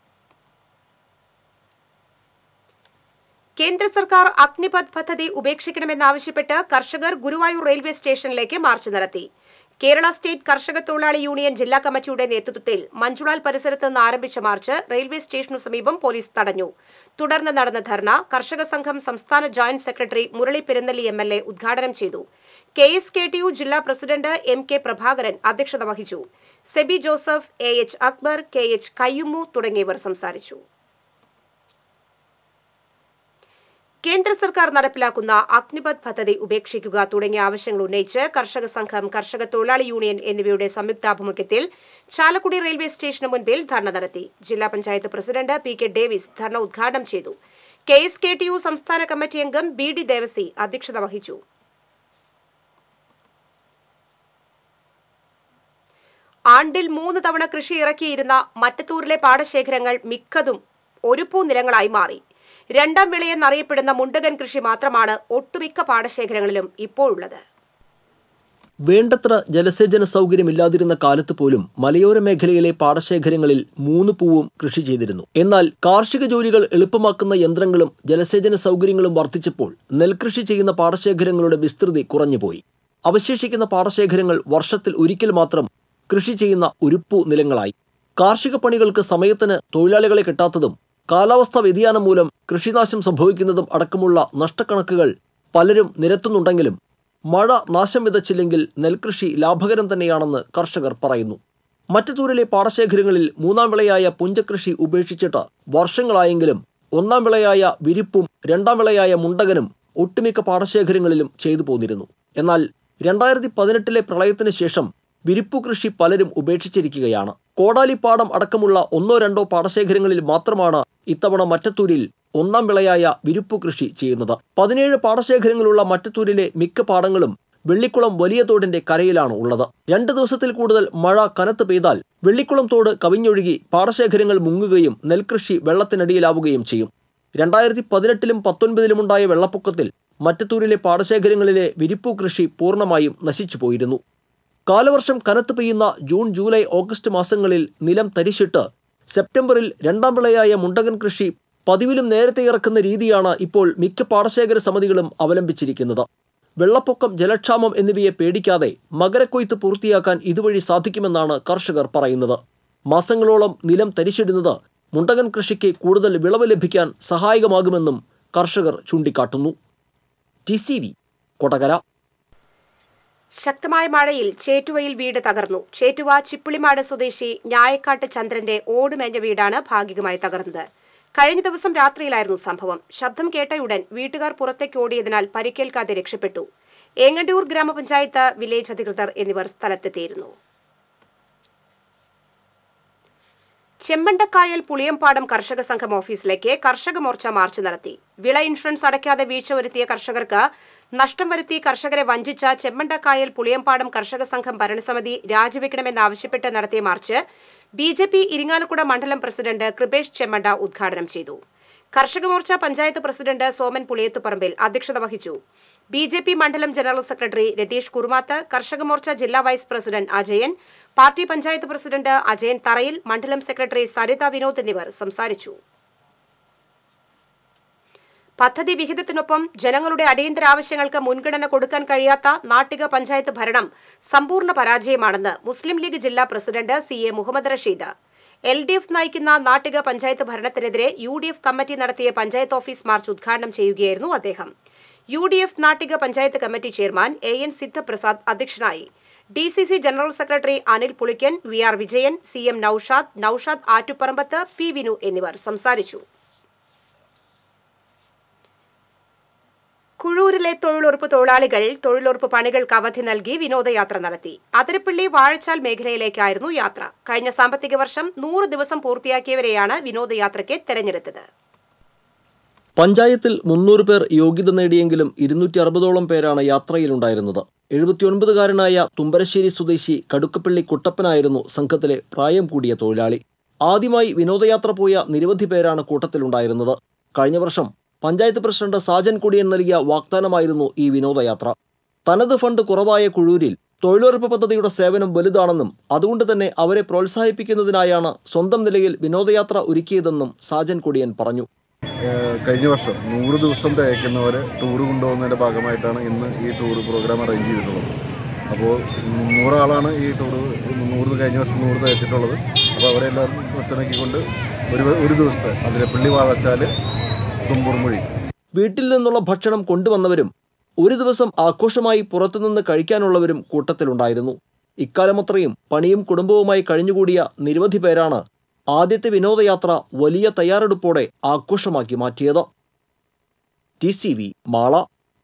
Speaker 1: കേന്ദ്ര സർക്കാർ അഗ്നിപഥ് പദ്ധതി ഉപേക്ഷിക്കണമെന്നാവശ്യപ്പെട്ട് കർഷകർ ഗുരുവായൂർ റെയിൽവേ സ്റ്റേഷനിലേക്ക് മാർച്ച് നടത്തി കേരള സ്റ്റേറ്റ് കർഷക തൊഴിലാളി യൂണിയൻ ജില്ലാ കമ്മിറ്റിയുടെ നേതൃത്വത്തിൽ മഞ്ചുളാൽ പരിസരത്ത് നിന്ന് ആരംഭിച്ച മാർച്ച് റെയിൽവേ സ്റ്റേഷനു സമീപം പോലീസ് തടഞ്ഞു തുടർന്ന് നടന്ന ധർണ കർഷക സംഘം സംസ്ഥാന joint secretary Murali Perunnelli M L A ഉദ്ഘാടനം ചെയ്തു K S K T U ജില്ലാ പ്രസിഡന്റ് എം കെ പ്രഭാകരൻ അധ്യക്ഷത വഹിച്ചു Sebi Joseph A H Akbar K H Kayyummu തുടങ്ങിയവർ സംസാരിച്ചു കേന്ദ്ര സർക്കാർ നടപ്പിലാക്കുന്ന അഗ്നിപഥ് പദ്ധതി ഉപേക്ഷിക്കുക തുടങ്ങിയ ആവശ്യങ്ങൾ ഉന്നയിച്ച് കർഷക സംഘം കർഷക തൊഴിലാളി യൂണിയൻ എന്നിവയുടെ സംയുക്താഭിമുഖ്യത്തിൽ ചാലക്കുടി റെയിൽവേ സ്റ്റേഷന് മുൻപിൽ ധർണ നടത്തി ജില്ലാ panchayat president P K Davis dharna ഉദ്ഘാടനം ചെയ്തു K S K T U സംസ്ഥാന കമ്മിറ്റി അംഗം ബി ഡി ദേവസി അധ്യക്ഷത വഹിച്ചു ആണ്ടിൽ മൂന്ന് തവണ കൃഷി ഇറക്കിയിരുന്ന മറ്റത്തൂരിലെ പാടശേഖരങ്ങൾ മിക്കതും ഒരുപൂ നിലങ്ങളായി മാറി രണ്ടാം വിളയെന്നറിയപ്പെടുന്ന മുണ്ടകൻ കൃഷി മാത്രമാണ് ഒട്ടുമിക്ക പാടശേഖരങ്ങളിലും ഇപ്പോഴുള്ളത്
Speaker 7: വേണ്ടത്ര ജലസേചന സൗകര്യമില്ലാതിരുന്ന കാലത്ത് പോലും മലയോര മേഖലയിലെ പാടശേഖരങ്ങളിൽ മൂന്ന് പൂവും കൃഷി ചെയ്തിരുന്നു എന്നാൽ കാർഷിക ജോലികൾ എളുപ്പമാക്കുന്ന യന്ത്രങ്ങളും ജലസേചന സൗകര്യങ്ങളും വർദ്ധിച്ചപ്പോൾ നെൽകൃഷി ചെയ്യുന്ന പാടശേഖരങ്ങളുടെ വിസ്തൃതി കുറഞ്ഞുപോയി അവശേഷിക്കുന്ന പാടശേഖരങ്ങൾ വർഷത്തിൽ ഒരിക്കൽ മാത്രം കൃഷി ചെയ്യുന്ന ഉരുപ്പു നിലങ്ങളായി കാർഷിക പണികൾക്ക് സമയത്തിന് തൊഴിലാളികളെ കിട്ടാത്തതും കാലാവസ്ഥാ വ്യതിയാനം മൂലം കൃഷിനാശം സംഭവിക്കുന്നതും അടക്കമുള്ള നഷ്ടക്കണക്കുകൾ പലരും നിരത്തുന്നുണ്ടെങ്കിലും മഴ നാശം വിതച്ചില്ലെങ്കിൽ നെൽകൃഷി ലാഭകരം തന്നെയാണെന്ന് കർഷകർ പറയുന്നു മറ്റത്തൂരിലെ പാടശേഖരങ്ങളിൽ മൂന്നാം വിളയായ പുഞ്ചകൃഷി ഉപേക്ഷിച്ചിട്ട് വർഷങ്ങളായെങ്കിലും ഒന്നാം വിളയായ വിരിപ്പും രണ്ടാം വിളയായ മുണ്ടകനും ഒട്ടുമിക്ക പാടശേഖരങ്ങളിലും ചെയ്തു പോന്നിരുന്നു എന്നാൽ രണ്ടായിരത്തി പതിനെട്ടിലെ പ്രളയത്തിന് ശേഷം വിരിപ്പു കൃഷി പലരും ഉപേക്ഷിച്ചിരിക്കുകയാണ് കോടാലിപ്പാടം അടക്കമുള്ള ഒന്നോ രണ്ടോ പാടശേഖരങ്ങളിൽ മാത്രമാണ് ഇത്തവണ മറ്റത്തൂരിൽ ഒന്നാം വിളയായ വിരിപ്പു കൃഷി ചെയ്യുന്നത് പതിനേഴ് പാടശേഖരങ്ങളുള്ള മറ്റത്തൂരിലെ മിക്ക പാടങ്ങളും വെള്ളിക്കുളം വലിയ തോടിന്റെ കരയിലാണ് ഉള്ളത് രണ്ട് ദിവസത്തിൽ കൂടുതൽ മഴ കനത്ത് പെയ്താൽ വെള്ളിക്കുളം തോട് കവിഞ്ഞൊഴുകി പാടശേഖരങ്ങൾ മുങ്ങുകയും നെൽകൃഷി വെള്ളത്തിനടിയിലാവുകയും ചെയ്യും രണ്ടായിരത്തി പതിനെട്ടിലും പത്തൊൻപതിലുമുണ്ടായ വെള്ളപ്പൊക്കത്തിൽ മറ്റത്തൂരിലെ പാടശേഖരങ്ങളിലെ വിരിപ്പു കൃഷി പൂർണ്ണമായും നശിച്ചു പോയിരുന്നു കാലവർഷം കനത്ത് പെയ്യുന്ന ജൂൺ ജൂലൈ ഓഗസ്റ്റ് മാസങ്ങളിൽ നിലം തരിശിട്ട് സെപ്റ്റംബറിൽ രണ്ടാം വിളയായ മുണ്ടകൻ കൃഷി പതിവിലും നേരത്തെ ഇറക്കുന്ന രീതിയാണ് ഇപ്പോൾ മിക്ക പാടശേഖര സമിതികളും അവലംബിച്ചിരിക്കുന്നത് വെള്ളപ്പൊക്കം ജലക്ഷാമം എന്നിവയെ പേടിക്കാതെ മകരക്കൊയ്ത്ത് പൂർത്തിയാക്കാൻ ഇതുവഴി സാധിക്കുമെന്നാണ് കർഷകർ പറയുന്നത് മാസങ്ങളോളം നിലം തരിശിടുന്നത് മുണ്ടകൻ കൃഷിക്ക് കൂടുതൽ വിളവ് ലഭിക്കാൻ സഹായകമാകുമെന്നും കർഷകർ ചൂണ്ടിക്കാട്ടുന്നു ടി സി വി കൊടകര
Speaker 1: ശക്തമായ മഴയിൽ ചേറ്റുവയിൽ വീട് തകർന്നു ചേറ്റുവ ചിപ്പിളിമാട് സ്വദേശി ഞായക്കാട്ട് ചന്ദ്രന്റെ ഓടുമേഞ്ഞ വീടാണ് ഭാഗികമായി തകർന്നത് കഴിഞ്ഞ ദിവസം രാത്രിയിലായിരുന്നു സംഭവം ശബ്ദം കേട്ടയുടൻ വീട്ടുകാർ പുറത്തേക്ക് ഓടിയതിനാൽ പരിക്കേൽക്കാതെ രക്ഷപ്പെട്ടു ഏങ്ങണ്ടൂർ ഗ്രാമപഞ്ചായത്ത് വില്ലേജ് അധികൃതർ എന്നിവർ സ്ഥലത്തെത്തിയിരുന്നു ചെമ്മണ്ടക്കായൽ പുളിയമ്പാടം കർഷക സംഘം ഓഫീസിലേക്ക് കർഷക മോർച്ച മാർച്ച് നടത്തി വിള ഇൻഷുറൻസ് അടയ്ക്കാതെ വീഴ്ച വരുത്തിയ കർഷകർക്ക് നഷ്ടം വരുത്തി കർഷകരെ വഞ്ചിച്ച ചെമ്മണ്ടക്കായൽ പുളിയമ്പാടം കർഷക സംഘം ഭരണസമിതി രാജിവെക്കണമെന്നാവശ്യപ്പെട്ട് നടത്തിയ march B J P Irinjalakuda മണ്ഡലം പ്രസിഡന്റ് കൃപേഷ് ചെമ്മണ്ട ഉദ്ഘാടനം ചെയ്തു കർഷക മോർച്ച പഞ്ചായത്ത് പ്രസിഡന്റ് സോമൻ പുളിയത്തുപറമ്പിൽ അധ്യക്ഷത വഹിച്ചു ബി ജെ പി മണ്ഡലം ജനറൽ സെക്രട്ടറി രതീഷ് കുറുമാത്ത് കർഷക മോർച്ച ജില്ലാ vice president Ajayan party panchayat president Ajayan Tharayil മണ്ഡലം സെക്രട്ടറി സരിത വിനോദ് എന്നിവർ സംസാരിച്ചു പദ്ധതി വിഹിതത്തിനൊപ്പം ജനങ്ങളുടെ അടിയന്തര ആവശ്യങ്ങൾക്ക് മുൻഗണന കൊടുക്കാൻ കഴിയാത്ത നാട്ടിക പഞ്ചായത്ത് ഭരണം സമ്പൂർണ്ണ പരാജയമാണെന്ന് മുസ്ലിം ലീഗ് ജില്ലാ president C A Muhammad Rasheed L D F നയിക്കുന്ന നാട്ടിക പഞ്ചായത്ത് ഭരണത്തിനെതിരെ യു ഡി എഫ് കമ്മിറ്റി നടത്തിയ പഞ്ചായത്ത് ഓഫീസ് മാർച്ച് ഉദ്ഘാടനം ചെയ്യുകയായിരുന്നു അദ്ദേഹം U D F Nattika panchayat committee chairman A N Siddhaprasad അധ്യക്ഷനായി D C C general secretary Anil Pulikkan V R Vijayan C M Noushad Noushad Attuparambath P Vinu എന്നിവർ സംസാരിച്ചു കുഴൂരിലെ തൊഴിലുറപ്പ് തൊഴിലാളികൾ തൊഴിലുറപ്പ് പണികൾക്ക് അവധി നൽകി വിനോദയാത്ര നടത്തി അതിരപ്പള്ളി വാഴച്ചാൽ മേഖലയിലേക്കായിരുന്നു യാത്ര കഴിഞ്ഞ സാമ്പത്തിക വർഷം നൂറ് ദിവസം പൂർത്തിയാക്കിയവരെയാണ് വിനോദയാത്രയ്ക്ക് തെരഞ്ഞെടുത്തത്
Speaker 7: പഞ്ചായത്തിൽ മുന്നൂറ് പേർ യോഗ്യത നേടിയെങ്കിലും ഇരുന്നൂറ്റി അറുപതോളം പേരാണ് യാത്രയിലുണ്ടായിരുന്നത് എഴുപത്തിയൊൻപതുകാരനായ തുമ്പരശ്ശേരി സ്വദേശി കടുക്കപ്പള്ളി കുട്ടപ്പനായിരുന്നു സംഘത്തിലെ പ്രായം കൂടിയ തൊഴിലാളി ആദ്യമായി വിനോദയാത്ര പോയ നിരവധി പേരാണ് കൂട്ടത്തിലുണ്ടായിരുന്നത് കഴിഞ്ഞ വർഷം പഞ്ചായത്ത് പ്രസിഡന്റ് സാജൻ കുടിയൻ നൽകിയ വാഗ്ദാനമായിരുന്നു ഈ വിനോദയാത്ര തനത് ഫണ്ട് കുറവായ കുഴൂരിൽ തൊഴിലുറപ്പ് പദ്ധതിയുടെ സേവനം വലുതാണെന്നും അതുകൊണ്ട് തന്നെ അവരെ പ്രോത്സാഹിപ്പിക്കുന്നതിനായാണ് സ്വന്തം നിലയിൽ വിനോദയാത്ര ഒരുക്കിയതെന്നും സാജൻ കുടിയൻ പറഞ്ഞു
Speaker 9: ഏഹ് കഴിഞ്ഞ വർഷം നൂറ് ദിവസം തികയ്ക്കുന്നവരെ ടൂർ കൊണ്ടുപോകുന്നതിൻ്റെ ഭാഗമായിട്ടാണ് ഇന്ന് ഈ ടൂർ പ്രോഗ്രാം അറേഞ്ച് ചെയ്തിട്ടുള്ളത് അപ്പോൾ നൂറാളാണ് ഈ ടൂർ നൂറ് കഴിഞ്ഞ വർഷം നൂറ് തികച്ചിട്ടുള്ളത് അപ്പോൾ അവരെ എല്ലാവരും ഒത്തിണക്കിക്കൊണ്ട് ഒരു ഒരു ദിവസത്തെ അതിരപ്പള്ളി വാഴച്ചാൽ തുമ്പൂർമൊഴി
Speaker 7: വീട്ടിൽ നിന്നുള്ള ഭക്ഷണം കൊണ്ടുവന്നവരും ഒരു ദിവസം ആഘോഷമായി പുറത്തുനിന്ന് കഴിക്കാനുള്ളവരും കൂട്ടത്തിലുണ്ടായിരുന്നു ഇക്കാലമത്രയും പണിയും കുടുംബവുമായി കഴിഞ്ഞുകൂടിയ നിരവധി പേരാണ് ആദ്യത്തെ വിനോദയാത്ര വലിയ തയ്യാറെടുപ്പോടെ ആഘോഷമാക്കി മാറ്റിയത് ടി സി വി മാള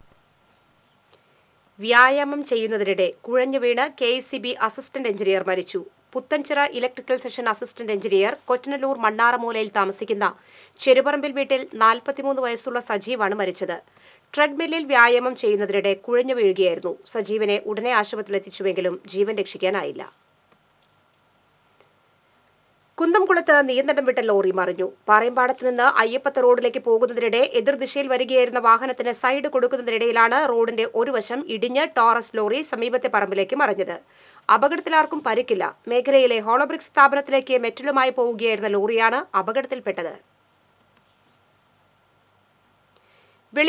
Speaker 1: വ്യായാമം ചെയ്യുന്നതിനിടെ കുഴഞ്ഞു വീണ് K S C B assistant engineer മരിച്ചു Puthenchira electrical section assistant engineer Kottanallur മണ്ണാറമൂലയിൽ താമസിക്കുന്ന ചെറുപറമ്പിൽ വീട്ടിൽ നാൽപ്പത്തിമൂന്ന് വയസ്സുള്ള സജീവാണ് മരിച്ചത് ട്രെഡ്മില്ലിൽ വ്യായാമം ചെയ്യുന്നതിനിടെ കുഴഞ്ഞു വീഴുകയായിരുന്നു സജീവനെ ഉടനെ ആശുപത്രിയിലെത്തിച്ചുവെങ്കിലും ജീവൻ രക്ഷിക്കാനായില്ല കുന്നംകുളത്ത് നിയന്ത്രണം വിട്ട ലോറി മറിഞ്ഞു പാറയമ്പാടത്ത് നിന്ന് അയ്യപ്പത്ത് റോഡിലേക്ക് പോകുന്നതിനിടെ എതിർദിശയിൽ വരികയായിരുന്ന വാഹനത്തിന് സൈഡ് കൊടുക്കുന്നതിനിടയിലാണ് റോഡിന്റെ ഒരു വശം ഇടിഞ്ഞ് ടോറസ് ലോറി സമീപത്തെ പറമ്പിലേക്ക് മറിഞ്ഞത് അപകടത്തിൽ ആർക്കും പരിക്കില്ല മേഖലയിലെ ഹോളോബ്രിക്സ് സ്ഥാപനത്തിലേക്ക് മെറ്റലുമായി പോവുകയായിരുന്ന ലോറിയാണ് അപകടത്തിൽപ്പെട്ടത്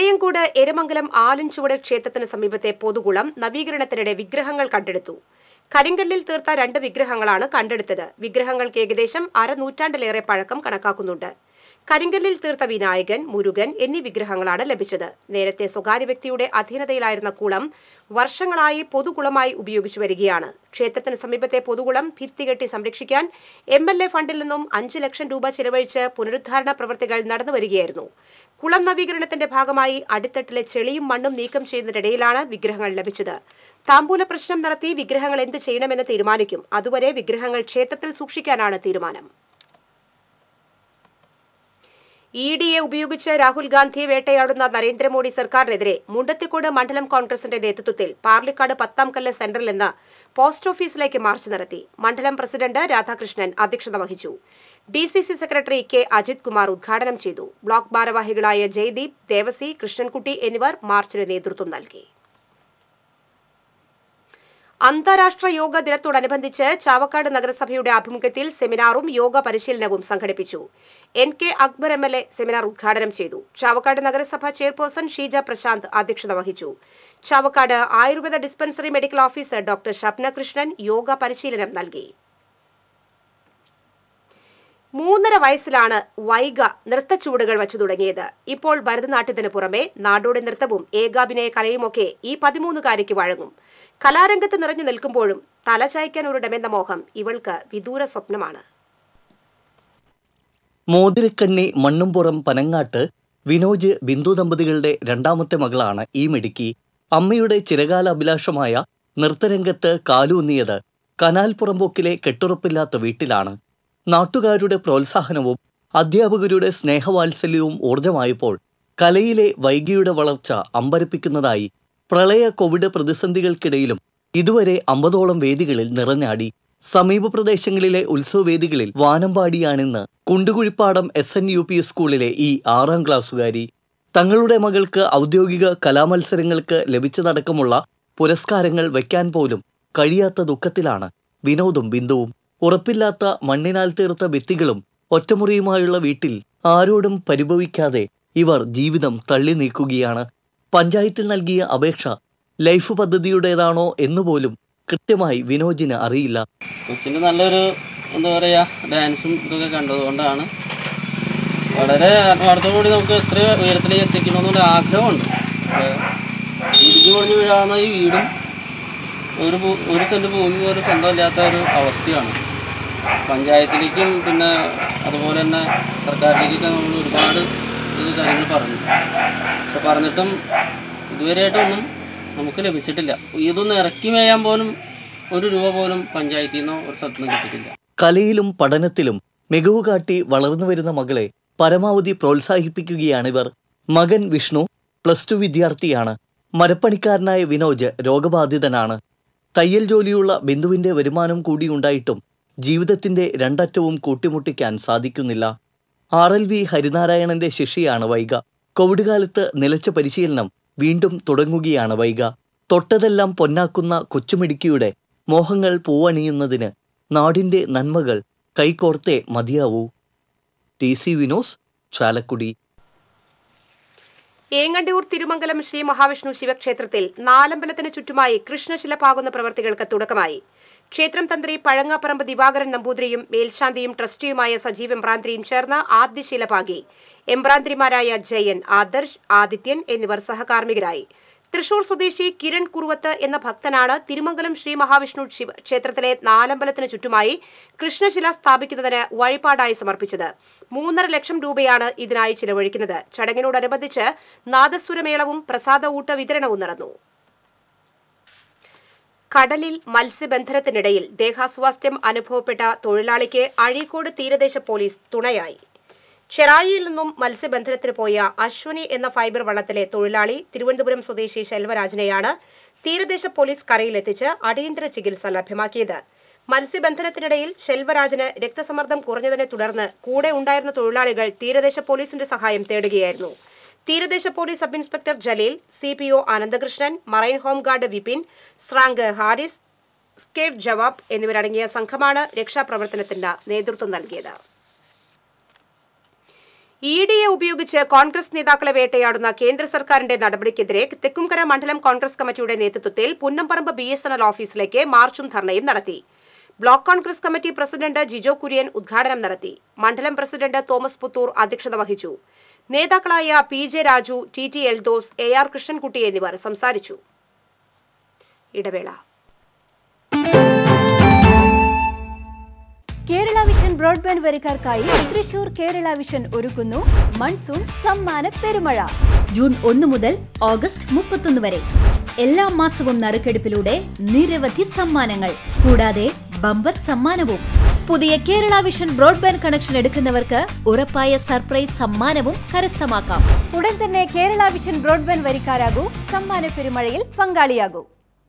Speaker 1: വെളിയങ്കോട് എരമംഗലം ആലഞ്ചുവട് ക്ഷേത്രത്തിന് സമീപത്തെ പൊതുകുളം നവീകരണത്തിനിടെ വിഗ്രഹങ്ങൾ കണ്ടെടുത്തു കരിങ്കല്ലിൽ തീർത്ത രണ്ട് വിഗ്രഹങ്ങളാണ് കണ്ടെടുത്തത് വിഗ്രഹങ്ങൾക്ക് ഏകദേശം അരനൂറ്റാണ്ടിലേറെ പഴക്കം കണക്കാക്കുന്നുണ്ട് കരിങ്കല്ലിൽ തീർത്ത വിനായകൻ മുരുകൻ എന്നീ വിഗ്രഹങ്ങളാണ് ലഭിച്ചത് നേരത്തെ സ്വകാര്യ വ്യക്തിയുടെ അധീനതയിലായിരുന്ന കുളം വർഷങ്ങളായി പൊതുകുളമായി ഉപയോഗിച്ചു വരികയാണ് ക്ഷേത്രത്തിന് സമീപത്തെ പൊതുകുളം ഭിത്തികെട്ടി സംരക്ഷിക്കാൻ എം എൽ എ ഫണ്ടിൽ നിന്നും അഞ്ച് ലക്ഷം രൂപ ചെലവഴിച്ച് പുനരുദ്ധാരണ പ്രവൃത്തികൾ നടന്നു വരികയായിരുന്നു കുളം നവീകരണത്തിന്റെ ഭാഗമായി അടിത്തട്ടിലെ ചെളിയും മണ്ണും നീക്കം ചെയ്യുന്നതിനിടയിലാണ് വിഗ്രഹങ്ങൾ ലഭിച്ചത് താമ്പൂല പ്രശ്നം നടത്തി വിഗ്രഹങ്ങൾ എന്ത് ചെയ്യണമെന്ന് തീരുമാനിക്കും അതുവരെ വിഗ്രഹങ്ങൾ ക്ഷേത്രത്തിൽ സൂക്ഷിക്കാനാണ് തീരുമാനം ഇ ഡിയെ ഉപയോഗിച്ച് രാഹുൽ ഗാന്ധിയെ വേട്ടയാടുന്ന നരേന്ദ്രമോദി സർക്കാരിനെതിരെ മുണ്ടത്തിക്കോട് മണ്ഡലം കോൺഗ്രസിന്റെ നേതൃത്വത്തിൽ പാർലിക്കാട് പത്താം കല്ല് സെന്ററിൽ നിന്ന് പോസ്റ്റ് ഓഫീസിലേക്ക് മാർച്ച് നടത്തി മണ്ഡലം പ്രസിഡന്റ് രാധാകൃഷ്ണൻ അധ്യക്ഷത വഹിച്ചു D C C secretary K Ajith Kumar ഉദ്ഘാടനം ചെയ്തു ബ്ലോക്ക് ഭാരവാഹികളായ ജയ്ദീപ് ദേവസി കൃഷ്ണൻകുട്ടി എന്നിവർ മാർച്ചിന് നേതൃത്വം നൽകി അന്താരാഷ്ട്ര യോഗ ദിനത്തോടനുബന്ധിച്ച് ചാവക്കാട് നഗരസഭയുടെ ആഭിമുഖ്യത്തിൽ സെമിനാറും യോഗ പരിശീലനവും സംഘടിപ്പിച്ചു N K Akbar M L A seminar ഉദ്ഘാടനം ചെയ്തു ചാവക്കാട് നഗരസഭ ചെയർപേഴ്സൺ ഷീജ പ്രശാന്ത് അധ്യക്ഷത വഹിച്ചു Chavakkad Ayurveda dispensary medical officer doctor Shapna Krishnan yoga പരിശീലനം നൽകി മൂന്നര വയസ്സിലാണ് വൈഗ നൃത്തച്ചുവടുകൾ വച്ചു തുടങ്ങിയത് ഇപ്പോൾ ഭരതനാട്യത്തിന് പുറമെ നാടോടി നൃത്തവും ഏകാഭിനയ കലയുമൊക്കെ ഈ പതിമൂന്നുകാരിക്ക് വഴങ്ങും കലാരംഗത്ത് നിറഞ്ഞു നിൽക്കുമ്പോഴും തലചായ്ക്കാൻ ഒരിടമെന്ന മോഹം ഇവൾക്ക് വിദൂര സ്വപ്നമാണ്
Speaker 10: മോതിരക്കണ്ണി മണ്ണുംപുറം പനങ്ങാട്ട് വിനോജ് ബിന്ദു ദമ്പതികളുടെ രണ്ടാമത്തെ മകളാണ് ഈ മിടുക്കി അമ്മയുടെ ചിരകാല അഭിലാഷമായ നൃത്തരംഗത്ത് കാലൂന്നിയത് കനാൽ പുറമ്പോക്കിലെ കെട്ടുറപ്പില്ലാത്ത വീട്ടിലാണ് നാട്ടുകാരുടെ പ്രോത്സാഹനവും അധ്യാപകരുടെ സ്നേഹവാത്സല്യവും ഊർജമായപ്പോൾ കലയിലെ വൈകിയുടെ വളർച്ച അമ്പരപ്പിക്കുന്നതായി പ്രളയ കോവിഡ് പ്രതിസന്ധികൾക്കിടയിലും ഇതുവരെ അമ്പതോളം വേദികളിൽ നിറഞ്ഞാടി സമീപ പ്രദേശങ്ങളിലെ ഉത്സവവേദികളിൽ വാനമ്പാടിയാണിന്ന് Kundukuzhipadam S N U P സ്കൂളിലെ ഈ ആറാം ക്ലാസ്സുകാരി തങ്ങളുടെ മകൾക്ക് ഔദ്യോഗിക കലാമത്സരങ്ങൾക്ക് ലഭിച്ചതടക്കമുള്ള പുരസ്കാരങ്ങൾ വയ്ക്കാൻ പോലും കഴിയാത്ത ദുഃഖത്തിലാണ് വിനോദും ബിന്ദുവും ഉറപ്പില്ലാത്ത മണ്ണിനാൽ തീർത്ത ഭിത്തികളും ഒറ്റമുറിയുമായുള്ള വീട്ടിൽ ആരോടും പരിഭവിക്കാതെ ഇവർ ജീവിതം തള്ളി നീക്കുകയാണ് പഞ്ചായത്തിൽ നൽകിയ അപേക്ഷ ലൈഫ് പദ്ധതിയുടേതാണോ എന്നുപോലും കൃത്യമായി വിനോജിന് അറിയില്ല
Speaker 11: കൊച്ചിന് നല്ലൊരു എന്താ പറയുക ഡാൻസും ഇതൊക്കെ കണ്ടതുകൊണ്ടാണ് വളരെ ആത്മാർത്ഥത്തോടുകൂടി നമുക്ക് എത്ര ഉയരത്തിലേക്ക് എത്തിക്കണമെന്നുള്ള ആഗ്രഹമുണ്ട് ഇടിഞ്ഞു പൊളിഞ്ഞു വീഴാവുന്ന ഈ വീടും ഒരു ഭൂ- ഒരു സെൻറ്റ് ഭൂമി പോലും സ്വന്തമില്ലാത്ത ഒരു അവസ്ഥയാണ് പഞ്ചായത്തിലേക്കും പിന്നെ അതുപോലെ തന്നെ സർക്കാരിലേക്കൊക്കെ നമ്മൾ ഒരുപാട് ഇത് കാര്യങ്ങൾ പറഞ്ഞു പക്ഷെ പറഞ്ഞിട്ടും ഇതുവരെയായിട്ടൊന്നും നമുക്ക് ലഭിച്ചിട്ടില്ല ഇതൊന്ന് ഇറക്കി മേയാൻ പോലും ഒരു രൂപ പോലും പഞ്ചായത്തിൽ നിന്നോ ഒരു സ്ഥലത്തുനിന്നും കിട്ടിയിട്ടില്ല
Speaker 10: കലയിലും പഠനത്തിലും മികവ് കാട്ടി വളർന്നു വരുന്ന മകളെ പരമാവധി പ്രോത്സാഹിപ്പിക്കുകയാണിവർ മകൻ വിഷ്ണു പ്ലസ് ടു വിദ്യാർത്ഥിയാണ് മരപ്പണിക്കാരനായ വിനോജ് രോഗബാധിതനാണ് തയ്യൽ ജോലിയുള്ള ബിന്ദുവിന്റെ വരുമാനം കൂടിയുണ്ടായിട്ടും ജീവിതത്തിന്റെ രണ്ടറ്റവും കൂട്ടിമുട്ടിക്കാൻ സാധിക്കുന്നില്ല ആർ എൽ വി ഹരിനാരായണന്റെ ശിഷ്യയാണ് വൈഗ കോവിഡ് കാലത്ത് നിലച്ച പരിശീലനം വീണ്ടും തുടങ്ങുകയാണ് വൈഗ തൊട്ടതെല്ലാം പൊന്നാക്കുന്ന കൊച്ചുമിടുക്കിയുടെ മോഹങ്ങൾ പൂവണിയുന്നതിന് നാടിന്റെ നന്മകൾ കൈകോർത്തേ മതിയാവൂ ടി സി വിനോസ് ചാലക്കുടി
Speaker 1: ഏങ്ങണ്ടിയൂർ തിരുമംഗലം ശ്രീ മഹാവിഷ്ണു ശിവക്ഷേത്രത്തിൽ നാലമ്പലത്തിന് ചുറ്റുമായി കൃഷ്ണശില പാകുന്ന പ്രവർത്തികൾക്ക് തുടക്കമായി ക്ഷേത്രം തന്ത്രി പഴങ്ങാപ്പറമ്പ് ദിവാകരൻ നമ്പൂതിരിയും മേൽശാന്തിയും ട്രസ്റ്റിയുമായ സജീവ് എംബ്രാന്തിരിയും ചേർന്ന് ആദ്യ ശില പാകി എംബ്രാന്തിരിമാരായ ജയൻ ആദർശ് ആദിത്യൻ എന്നിവർ സഹകാർമ്മികരായി തൃശൂർ സ്വദേശി കിരൺ കുറുവത്ത് എന്ന ഭക്തനാണ് തിരുമംഗലം ശ്രീ മഹാവിഷ്ണു ശിവ ക്ഷേത്രത്തിലെ നാലമ്പലത്തിന് ചുറ്റുമായി കൃഷ്ണശില സ്ഥാപിക്കുന്നതിന് വഴിപാടായി സമർപ്പിച്ചത് മൂന്നര ലക്ഷം രൂപയാണ് ഇതിനായി ചിലവഴിക്കുന്നത് ചടങ്ങിനോടനുബന്ധിച്ച് നാദസ്വരമേളവും പ്രസാദ ഊട്ട് വിതരണവും നടന്നു കടലിൽ മത്സ്യബന്ധനത്തിനിടയിൽ ദേഹാസ്വാസ്ഥ്യം അനുഭവപ്പെട്ട തൊഴിലാളിക്ക് അഴീക്കോട് തീരദേശ പോലീസ് തുണയായി ചെറായിയിൽ നിന്നും മത്സ്യബന്ധനത്തിന് പോയ അശ്വനി എന്ന ഫൈബർ വള്ളത്തിലെ തൊഴിലാളി തിരുവനന്തപുരം സ്വദേശി ശെൽവരാജിനെയാണ് തീരദേശ പോലീസ് കരയിലെത്തിച്ച് അടിയന്തര ചികിത്സ ലഭ്യമാക്കിയത് മത്സ്യബന്ധനത്തിനിടയിൽ ശെൽവരാജിന് രക്തസമ്മർദ്ദം കുറഞ്ഞതിനെ തുടർന്ന് കൂടെ ഉണ്ടായിരുന്ന തൊഴിലാളികൾ തീരദേശ പോലീസിന്റെ സഹായം തേടുകയായിരുന്നു തീരദേശ police sub inspector Jaleel C P O Anandakrishnan marine home guard Vipin സ്രാങ്ക് ഹാരിസ് സ്കേഡ് ജവാബ് എന്നിവരടങ്ങിയ സംഘമാണ് രക്ഷാപ്രവർത്തനത്തിന് നേതൃത്വം നൽകിയത് ഇ ഡിയെ ഉപയോഗിച്ച് കോൺഗ്രസ് നേതാക്കളെ വേട്ടയാടുന്ന കേന്ദ്ര സർക്കാരിന്റെ നടപടിക്കെതിരെ തെക്കുംകര മണ്ഡലം കോൺഗ്രസ് കമ്മിറ്റിയുടെ നേതൃത്വത്തിൽ Punnamparambu B S N L ഓഫീസിലേക്ക് മാർച്ചും ധർണയും നടത്തി block Congress committee president Jijo Kurian ഉദ്ഘാടനം നടത്തി മണ്ഡലം പ്രസിഡന്റ് തോമസ് പുത്തൂർ അധ്യക്ഷത വഹിച്ചു നേതാക്കളായ P J Raju T T Eldhose A R Krishnankutty എന്നിവർ സംസാരിച്ചു ഇടവേള
Speaker 8: കേരള വിഷൻ ബ്രോഡ്ബാൻഡ് വരിക്കാർക്കായി തൃശൂർ കേരള വിഷൻ ഒരുക്കുന്നു മൺസൂൺ സമ്മാന പെരുമഴ ജൂൺ ഒന്ന് മുതൽ ഓഗസ്റ്റ് മുപ്പത്തൊന്ന് വരെ എല്ലാ മാസവും നറുക്കെടുപ്പിലൂടെ നിരവധി സമ്മാനങ്ങൾ കൂടാതെ ബമ്പർ സമ്മാനവും പുതിയ കേരള വിഷൻ ബ്രോഡ്ബാൻഡ് കണക്ഷൻ എടുക്കുന്നവർക്ക് ഉറപ്പായ സർപ്രൈസ് സമ്മാനവും കരസ്ഥമാക്കാം ഉടൻ തന്നെ കേരള വിഷൻ ബ്രോഡ്ബാൻഡ് വരിക്കാരാകൂ സമ്മാന പെരുമഴയിൽ പങ്കാളിയാകൂ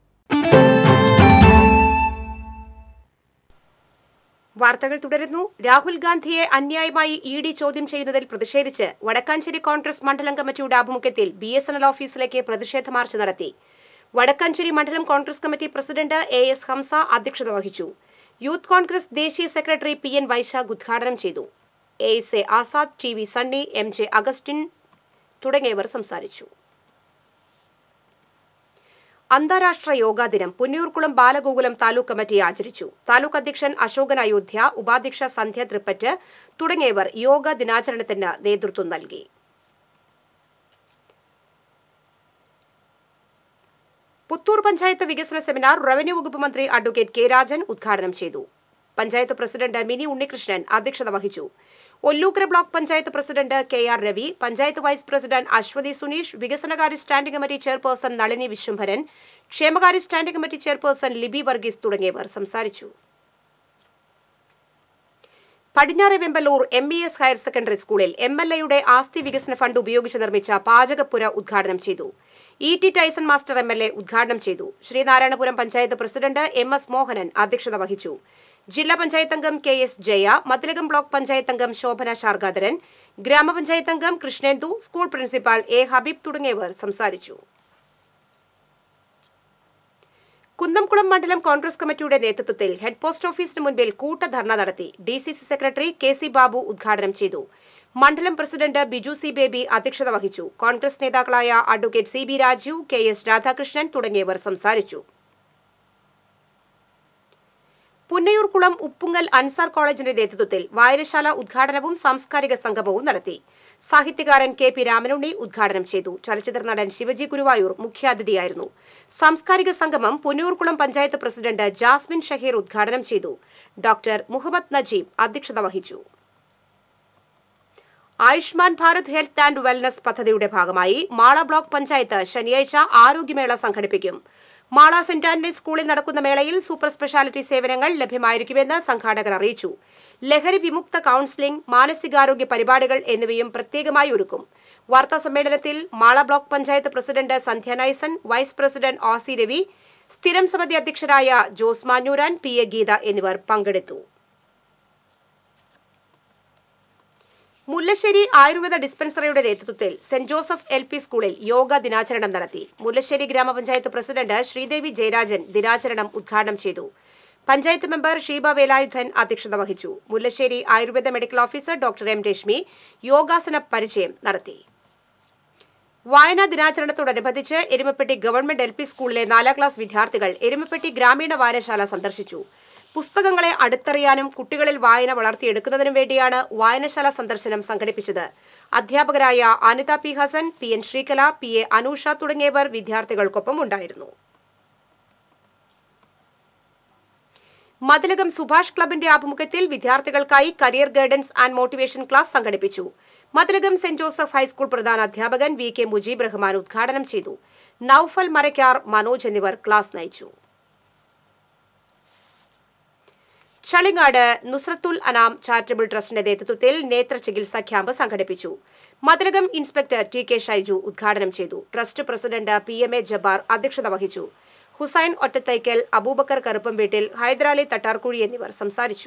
Speaker 1: വാർത്തകൾ തുടരുന്നു രാഹുൽ ഗാന്ധിയെ അന്യായമായി ഇ ഡി ചോദ്യം ചെയ്യുന്നതിൽ പ്രതിഷേധിച്ച് വടക്കാഞ്ചേരി കോൺഗ്രസ് മണ്ഡലം കമ്മിറ്റിയുടെ ആഭിമുഖ്യത്തിൽ ബി എസ് എൻ എൽ ഓഫീസിലേക്ക് പ്രതിഷേധ മാർച്ച് നടത്തി വടക്കാഞ്ചേരി മണ്ഡലം Congress committee president A S Hamsa അധ്യക്ഷത വഹിച്ചു യൂത്ത് കോൺഗ്രസ് ദേശീയ സെക്രട്ടറി പി എൻ വൈശാഖ് ഉദ്ഘാടനം ചെയ്തു A S A Azad T V Sunny M J Augustine തുടങ്ങിയവർ സംസാരിച്ചു അന്താരാഷ്ട്ര യോഗാ ദിനം പുന്നയൂർക്കുളം ബാലഗോകുലം താലൂക്ക് കമ്മിറ്റി ആചരിച്ചു താലൂക്ക് അധ്യക്ഷൻ അശോകൻ അയോധ്യ ഉപാധ്യക്ഷ സന്ധ്യ തൃപ്പറ്റ് തുടങ്ങിയവർ യോഗ ദിനാചരണത്തിന് നേതൃത്വം നൽകി പുത്തൂർ പഞ്ചായത്ത് വികസന സെമിനാർ റവന്യൂ വകുപ്പ് മന്ത്രി അഡ്വക്കേറ്റ് കെ രാജൻ ഉദ്ഘാടനം ചെയ്തു പഞ്ചായത്ത് പ്രസിഡന്റ് മിനി ഉണ്ണികൃഷ്ണൻ അധ്യക്ഷത വഹിച്ചു Ollukkara block panchayat president K R Ravi panchayat vice president Aswathi Suneesh വികസനകാര്യ standing committee chairperson Nalini Viswambharan ക്ഷേമകാര്യ standing committee chairperson Libi Varghese തുടങ്ങിയവർ സംസാരിച്ചു പടിഞ്ഞാറെ Vembaloor M E S higher secondary സ്കൂളിൽ എം എൽ എയുടെ ആസ്തി വികസന ഫണ്ട് ഉപയോഗിച്ച് നിർമ്മിച്ച പാചകപ്പുര ഉദ്ഘാടനം ചെയ്തു E T Tyson master M L A ഉദ്ഘാടനം ചെയ്തു Sreenarayanapuram panchayat president M S Mohanan അധ്യക്ഷത വഹിച്ചു ജില്ലാ പഞ്ചായത്ത് അംഗം K S Jaya Mathilakam block panchayat അംഗം ശോഭന ശാർഗാധരൻ ഗ്രാമപഞ്ചായത്ത് അംഗം Krishnendu school principal A Habeeb തുടങ്ങിയവർ സംസാരിച്ചു കുന്നംകുളം മണ്ഡലം കോൺഗ്രസ് കമ്മിറ്റിയുടെ നേതൃത്വത്തിൽ ഹെഡ് പോസ്റ്റ് ഓഫീസിന് മുൻപിൽ കൂട്ടധർണ നടത്തി D C C secretary K C Babu ഉദ്ഘാടനം ചെയ്തു മണ്ഡലം പ്രസിഡന്റ് ബിജു സി ബേബി അധ്യക്ഷത വഹിച്ചു കോൺഗ്രസ് നേതാക്കളായ advocate C B Rajeev K S Radhakrishnan തുടങ്ങിയവർ സംസാരിച്ചു പുന്നയൂർകുളം ഉപ്പുങ്ങൽ അൻസാർ കോളേജിന്റെ നേതൃത്വത്തിൽ വായനശാല ഉദ്ഘാടനവും സാംസ്കാരിക സംഗമവും നടത്തി സാഹിത്യകാരൻ കെ പി രാമനുണ്ണി ഉദ്ഘാടനം ചെയ്തു ചലച്ചിത്ര നടൻ ശിവജി ഗുരുവായൂർ മുഖ്യാതിഥിയായിരുന്നു സാംസ്കാരിക സംഗമം പുന്നയൂർകുളം പഞ്ചായത്ത് പ്രസിഡന്റ് ജാസ്മിൻ ഷഹീർ ഉദ്ഘാടനം ചെയ്തു ഡോക്ടർ മുഹമ്മദ് നജീബ് അധ്യക്ഷത വഹിച്ചു Ayushman Bharat health and wellness പദ്ധതിയുടെ ഭാഗമായി മാള ബ്ലോക്ക് പഞ്ചായത്ത് ശനിയാഴ്ച ആരോഗ്യമേള സംഘടിപ്പിക്കും മാള സെന്റ് ആന്റണീസ് സ്കൂളിൽ നടക്കുന്ന മേളയിൽ സൂപ്പർ സ്പെഷ്യാലിറ്റി സേവനങ്ങൾ ലഭ്യമായിരിക്കുമെന്ന് സംഘാടകർ അറിയിച്ചു ലഹരി വിമുക്ത കൌൺസിലിംഗ് മാനസികാരോഗ്യ പരിപാടികൾ എന്നിവയും പ്രത്യേകമായി ഒരുക്കും വാർത്താ സമ്മേളനത്തിൽ Mala block panchayat president Sandhya Naisan vice president O C Ravi സ്ഥിരം സമിതി അധ്യക്ഷരായ ജോസ് മാഞ്ഞൂരാൻ പി എ ഗീത എന്നിവർ പങ്കെടുത്തു മുല്ലശ്ശേരി ആയുർവേദ ഡിസ്പെൻസറിയുടെ നേതൃത്വത്തിൽ സെന്റ് ജോസഫ് എൽ പി സ്കൂളിൽ യോഗ ദിനാചരണം നടത്തി മുല്ലശ്ശേരി ഗ്രാമപഞ്ചായത്ത് പ്രസിഡന്റ് ശ്രീദേവി ജയരാജൻ ദിനാചരണം ഉദ്ഘാടനം ചെയ്തു പഞ്ചായത്ത് മെമ്പർ ഷീബ വേലായുധൻ അധ്യക്ഷത വഹിച്ചു Mullassery Ayurveda medical officer doctor M Reshmi യോഗാസന പരിചയം നടത്തി വായനാ ദിനാചരണത്തോടനുബന്ധിച്ച് എരുമപ്പെട്ടി ഗവൺമെന്റ് എൽ പി സ്കൂളിലെ നാലാം ക്ലാസ് വിദ്യാർത്ഥികൾ എരുമപ്പെട്ടി ഗ്രാമീണ വായനശാല സന്ദർശിച്ചു പുസ്തകങ്ങളെ അടുത്തറിയാനും കുട്ടികളിൽ വായന വളർത്തിയെടുക്കുന്നതിനും വേണ്ടിയാണ് വായനശാല സന്ദർശനം സംഘടിപ്പിച്ചത് അധ്യാപകരായ Anitha P Hassan P N Sreekala P A Anusha തുടങ്ങിയവർ വിദ്യാർത്ഥികൾക്കൊപ്പം ഉണ്ടായിരുന്നു മതിലകം സുഭാഷ് ക്ലബിന്റെ ആഭിമുഖ്യത്തിൽ വിദ്യാർത്ഥികൾക്കായി career guidance and motivation class സംഘടിപ്പിച്ചു മതിലകം സെന്റ് ജോസഫ് ഹൈസ്കൂൾ പ്രധാന അധ്യാപകൻ വി കെ മുജീബ് റഹ്മാൻ ഉദ്ഘാടനം ചെയ്തു നൌഫൽ മരക്കാർ മനോജ് എന്നിവർ ക്ലാസ് നയിച്ചു ചളിങ്ങാട് നുസ്രത്തുൽ അനാം ചാരിറ്റബിൾ ട്രസ്റ്റിന്റെ നേതൃത്വത്തിൽ നേത്ര ചികിത്സാ ക്യാമ്പ് സംഘടിപ്പിച്ചു Mathilakam inspector T K Shaiju ഉദ്ഘാടനം ചെയ്തു trust president P M A Jabbar അധ്യക്ഷത വഹിച്ചു ഹുസൈൻ ഒറ്റത്തൈക്കൽ അബൂബക്കർ കറുപ്പം വീട്ടിൽ ഹൈദരാലി തട്ടാർക്കുഴി എന്നിവർ സംസാരിച്ചു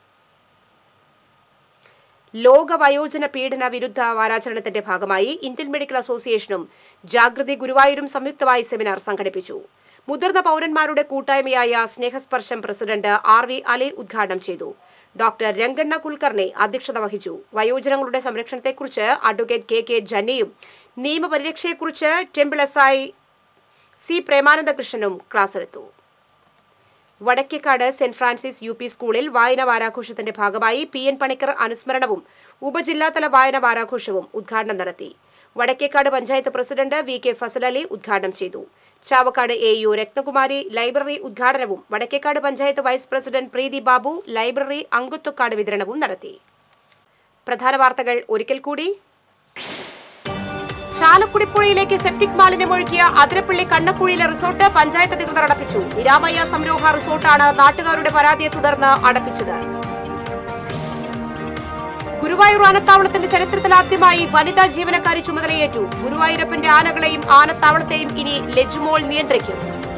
Speaker 1: ലോക വയോജന പീഡന വിരുദ്ധ വാരാചരണത്തിന്റെ ഭാഗമായി ഇന്ത്യൻ മെഡിക്കൽ അസോസിയേഷനും ജാഗൃതി ഗുരുവായൂരും സംയുക്തമായി സെമിനാർ സംഘടിപ്പിച്ചു മുതിർന്ന പൗരന്മാരുടെ കൂട്ടായ്മയായ സ്നേഹസ്പർശം പ്രസിഡന്റ് ആർ വി അലി ഉദ്ഘാടനം ചെയ്തു ഡോക്ടർ രംഗണ്ണ കുൽക്കർണി അധ്യക്ഷത വഹിച്ചു വയോജനങ്ങളുടെ സംരക്ഷണത്തെക്കുറിച്ച് അഡ്വക്കേറ്റ് കെ കെ ജന്നയും നിയമപരിരക്ഷയെക്കുറിച്ച് ടെമ്പിൾ എസ് ഐ സി പ്രേമാനന്ദകൃഷ്ണനും ക്ലാസ് എടുത്തു Vadakkekad saint Francis U P സ്കൂളിൽ വായന വാരാഘോഷത്തിന്റെ ഭാഗമായി പി എൻ പണിക്കർ അനുസ്മരണവും ഉപജില്ലാതല വായന വാരാഘോഷവും ഉദ്ഘാടനം നടത്തി Vadakkekad panchayat president V K Fazal Ali ഉദ്ഘാടനം ചെയ്തു Chavakkad A U Ratnakumari library ഉദ്ഘാടനവും Vadakkekad panchayat vice president Preethi Babu library അംഗത്വക്കാർഡ് വിതരണവും നടത്തി പ്രധാന വാർത്തകൾ ഒരിക്കൽ കൂടി ചാലക്കുടി പുഴയിലേക്ക് സെപ്റ്റിക് മാലിന്യം ഒഴുക്കിയ അതിരപ്പള്ളി കണ്ണക്കുഴിയിലെ റിസോർട്ട് പഞ്ചായത്ത് അധികൃതർ അടപ്പിച്ചു നിരാമയ്യ സംരോഹ റിസോർട്ടാണ് നാട്ടുകാരുടെ പരാതിയെ തുടർന്ന് അടപ്പിച്ചത് ഗുരുവായൂർ ആനത്താവളത്തിന്റെ ചരിത്രത്തിൽ ആദ്യമായി വനിതാ ജീവനക്കാരി ചുമതലയേറ്റു ഗുരുവായൂരപ്പന്റെ ആനകളെയും ആനത്താവളത്തെയും ഇനി ലജ്മോൾ നിയന്ത്രിക്കും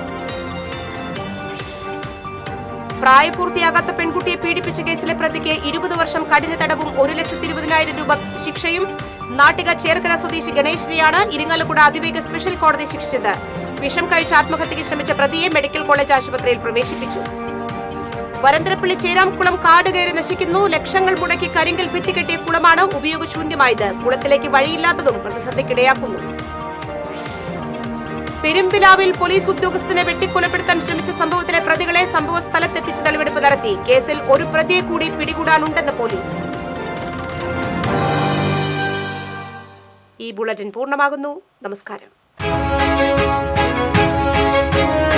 Speaker 1: പ്രായപൂർത്തിയാകാത്ത പെൺകുട്ടിയെ പീഡിപ്പിച്ച കേസിലെ പ്രതിക്ക് ഇരുപത് വർഷം കഠിന തടവും ഒരു ലക്ഷത്തി ഇരുപതിനായിരം രൂപ ശിക്ഷയും നാട്ടിക ചേർക്കര സ്വദേശി ഗണേഷിനെയാണ് ഇരിങ്ങാലക്കുട അതിവേഗ സ്പെഷ്യൽ കോടതി ശിക്ഷിച്ചത് വിഷം കഴിച്ച് ആത്മഹത്യയ്ക്ക് ശ്രമിച്ച പ്രതിയെ മെഡിക്കൽ കോളേജ് ആശുപത്രിയിൽ പ്രവേശിപ്പിച്ചു വരന്തരപ്പള്ളി ചേരാംകുളം കാട് കയറി നശിക്കുന്നു ലക്ഷങ്ങൾ മുടക്കി കരിങ്കൽ ഭിത്തി കെട്ടിയ കുളമാണ് ഉപയോഗശൂന്യമായത് കുളത്തിലേക്ക് വഴിയില്ലാത്തതും പ്രതിസന്ധിക്കിടയാക്കുന്നു പെരുമ്പിലാവിൽ പോലീസ് ഉദ്യോഗസ്ഥനെ വെട്ടിക്കൊലപ്പെടുത്താൻ ശ്രമിച്ച സംഭവത്തിലെ പ്രതികളെ സംഭവ സ്ഥലത്തെത്തിച്ച് തെളിവെടുപ്പ് നടത്തി കേസിൽ ഒരു പ്രതിയെ കൂടി പിടികൂടാനുണ്ടെന്ന് പോലീസ് ഈ ബുള്ളറ്റിൻ പൂർണ്ണമാകുന്നു നമസ്കാരം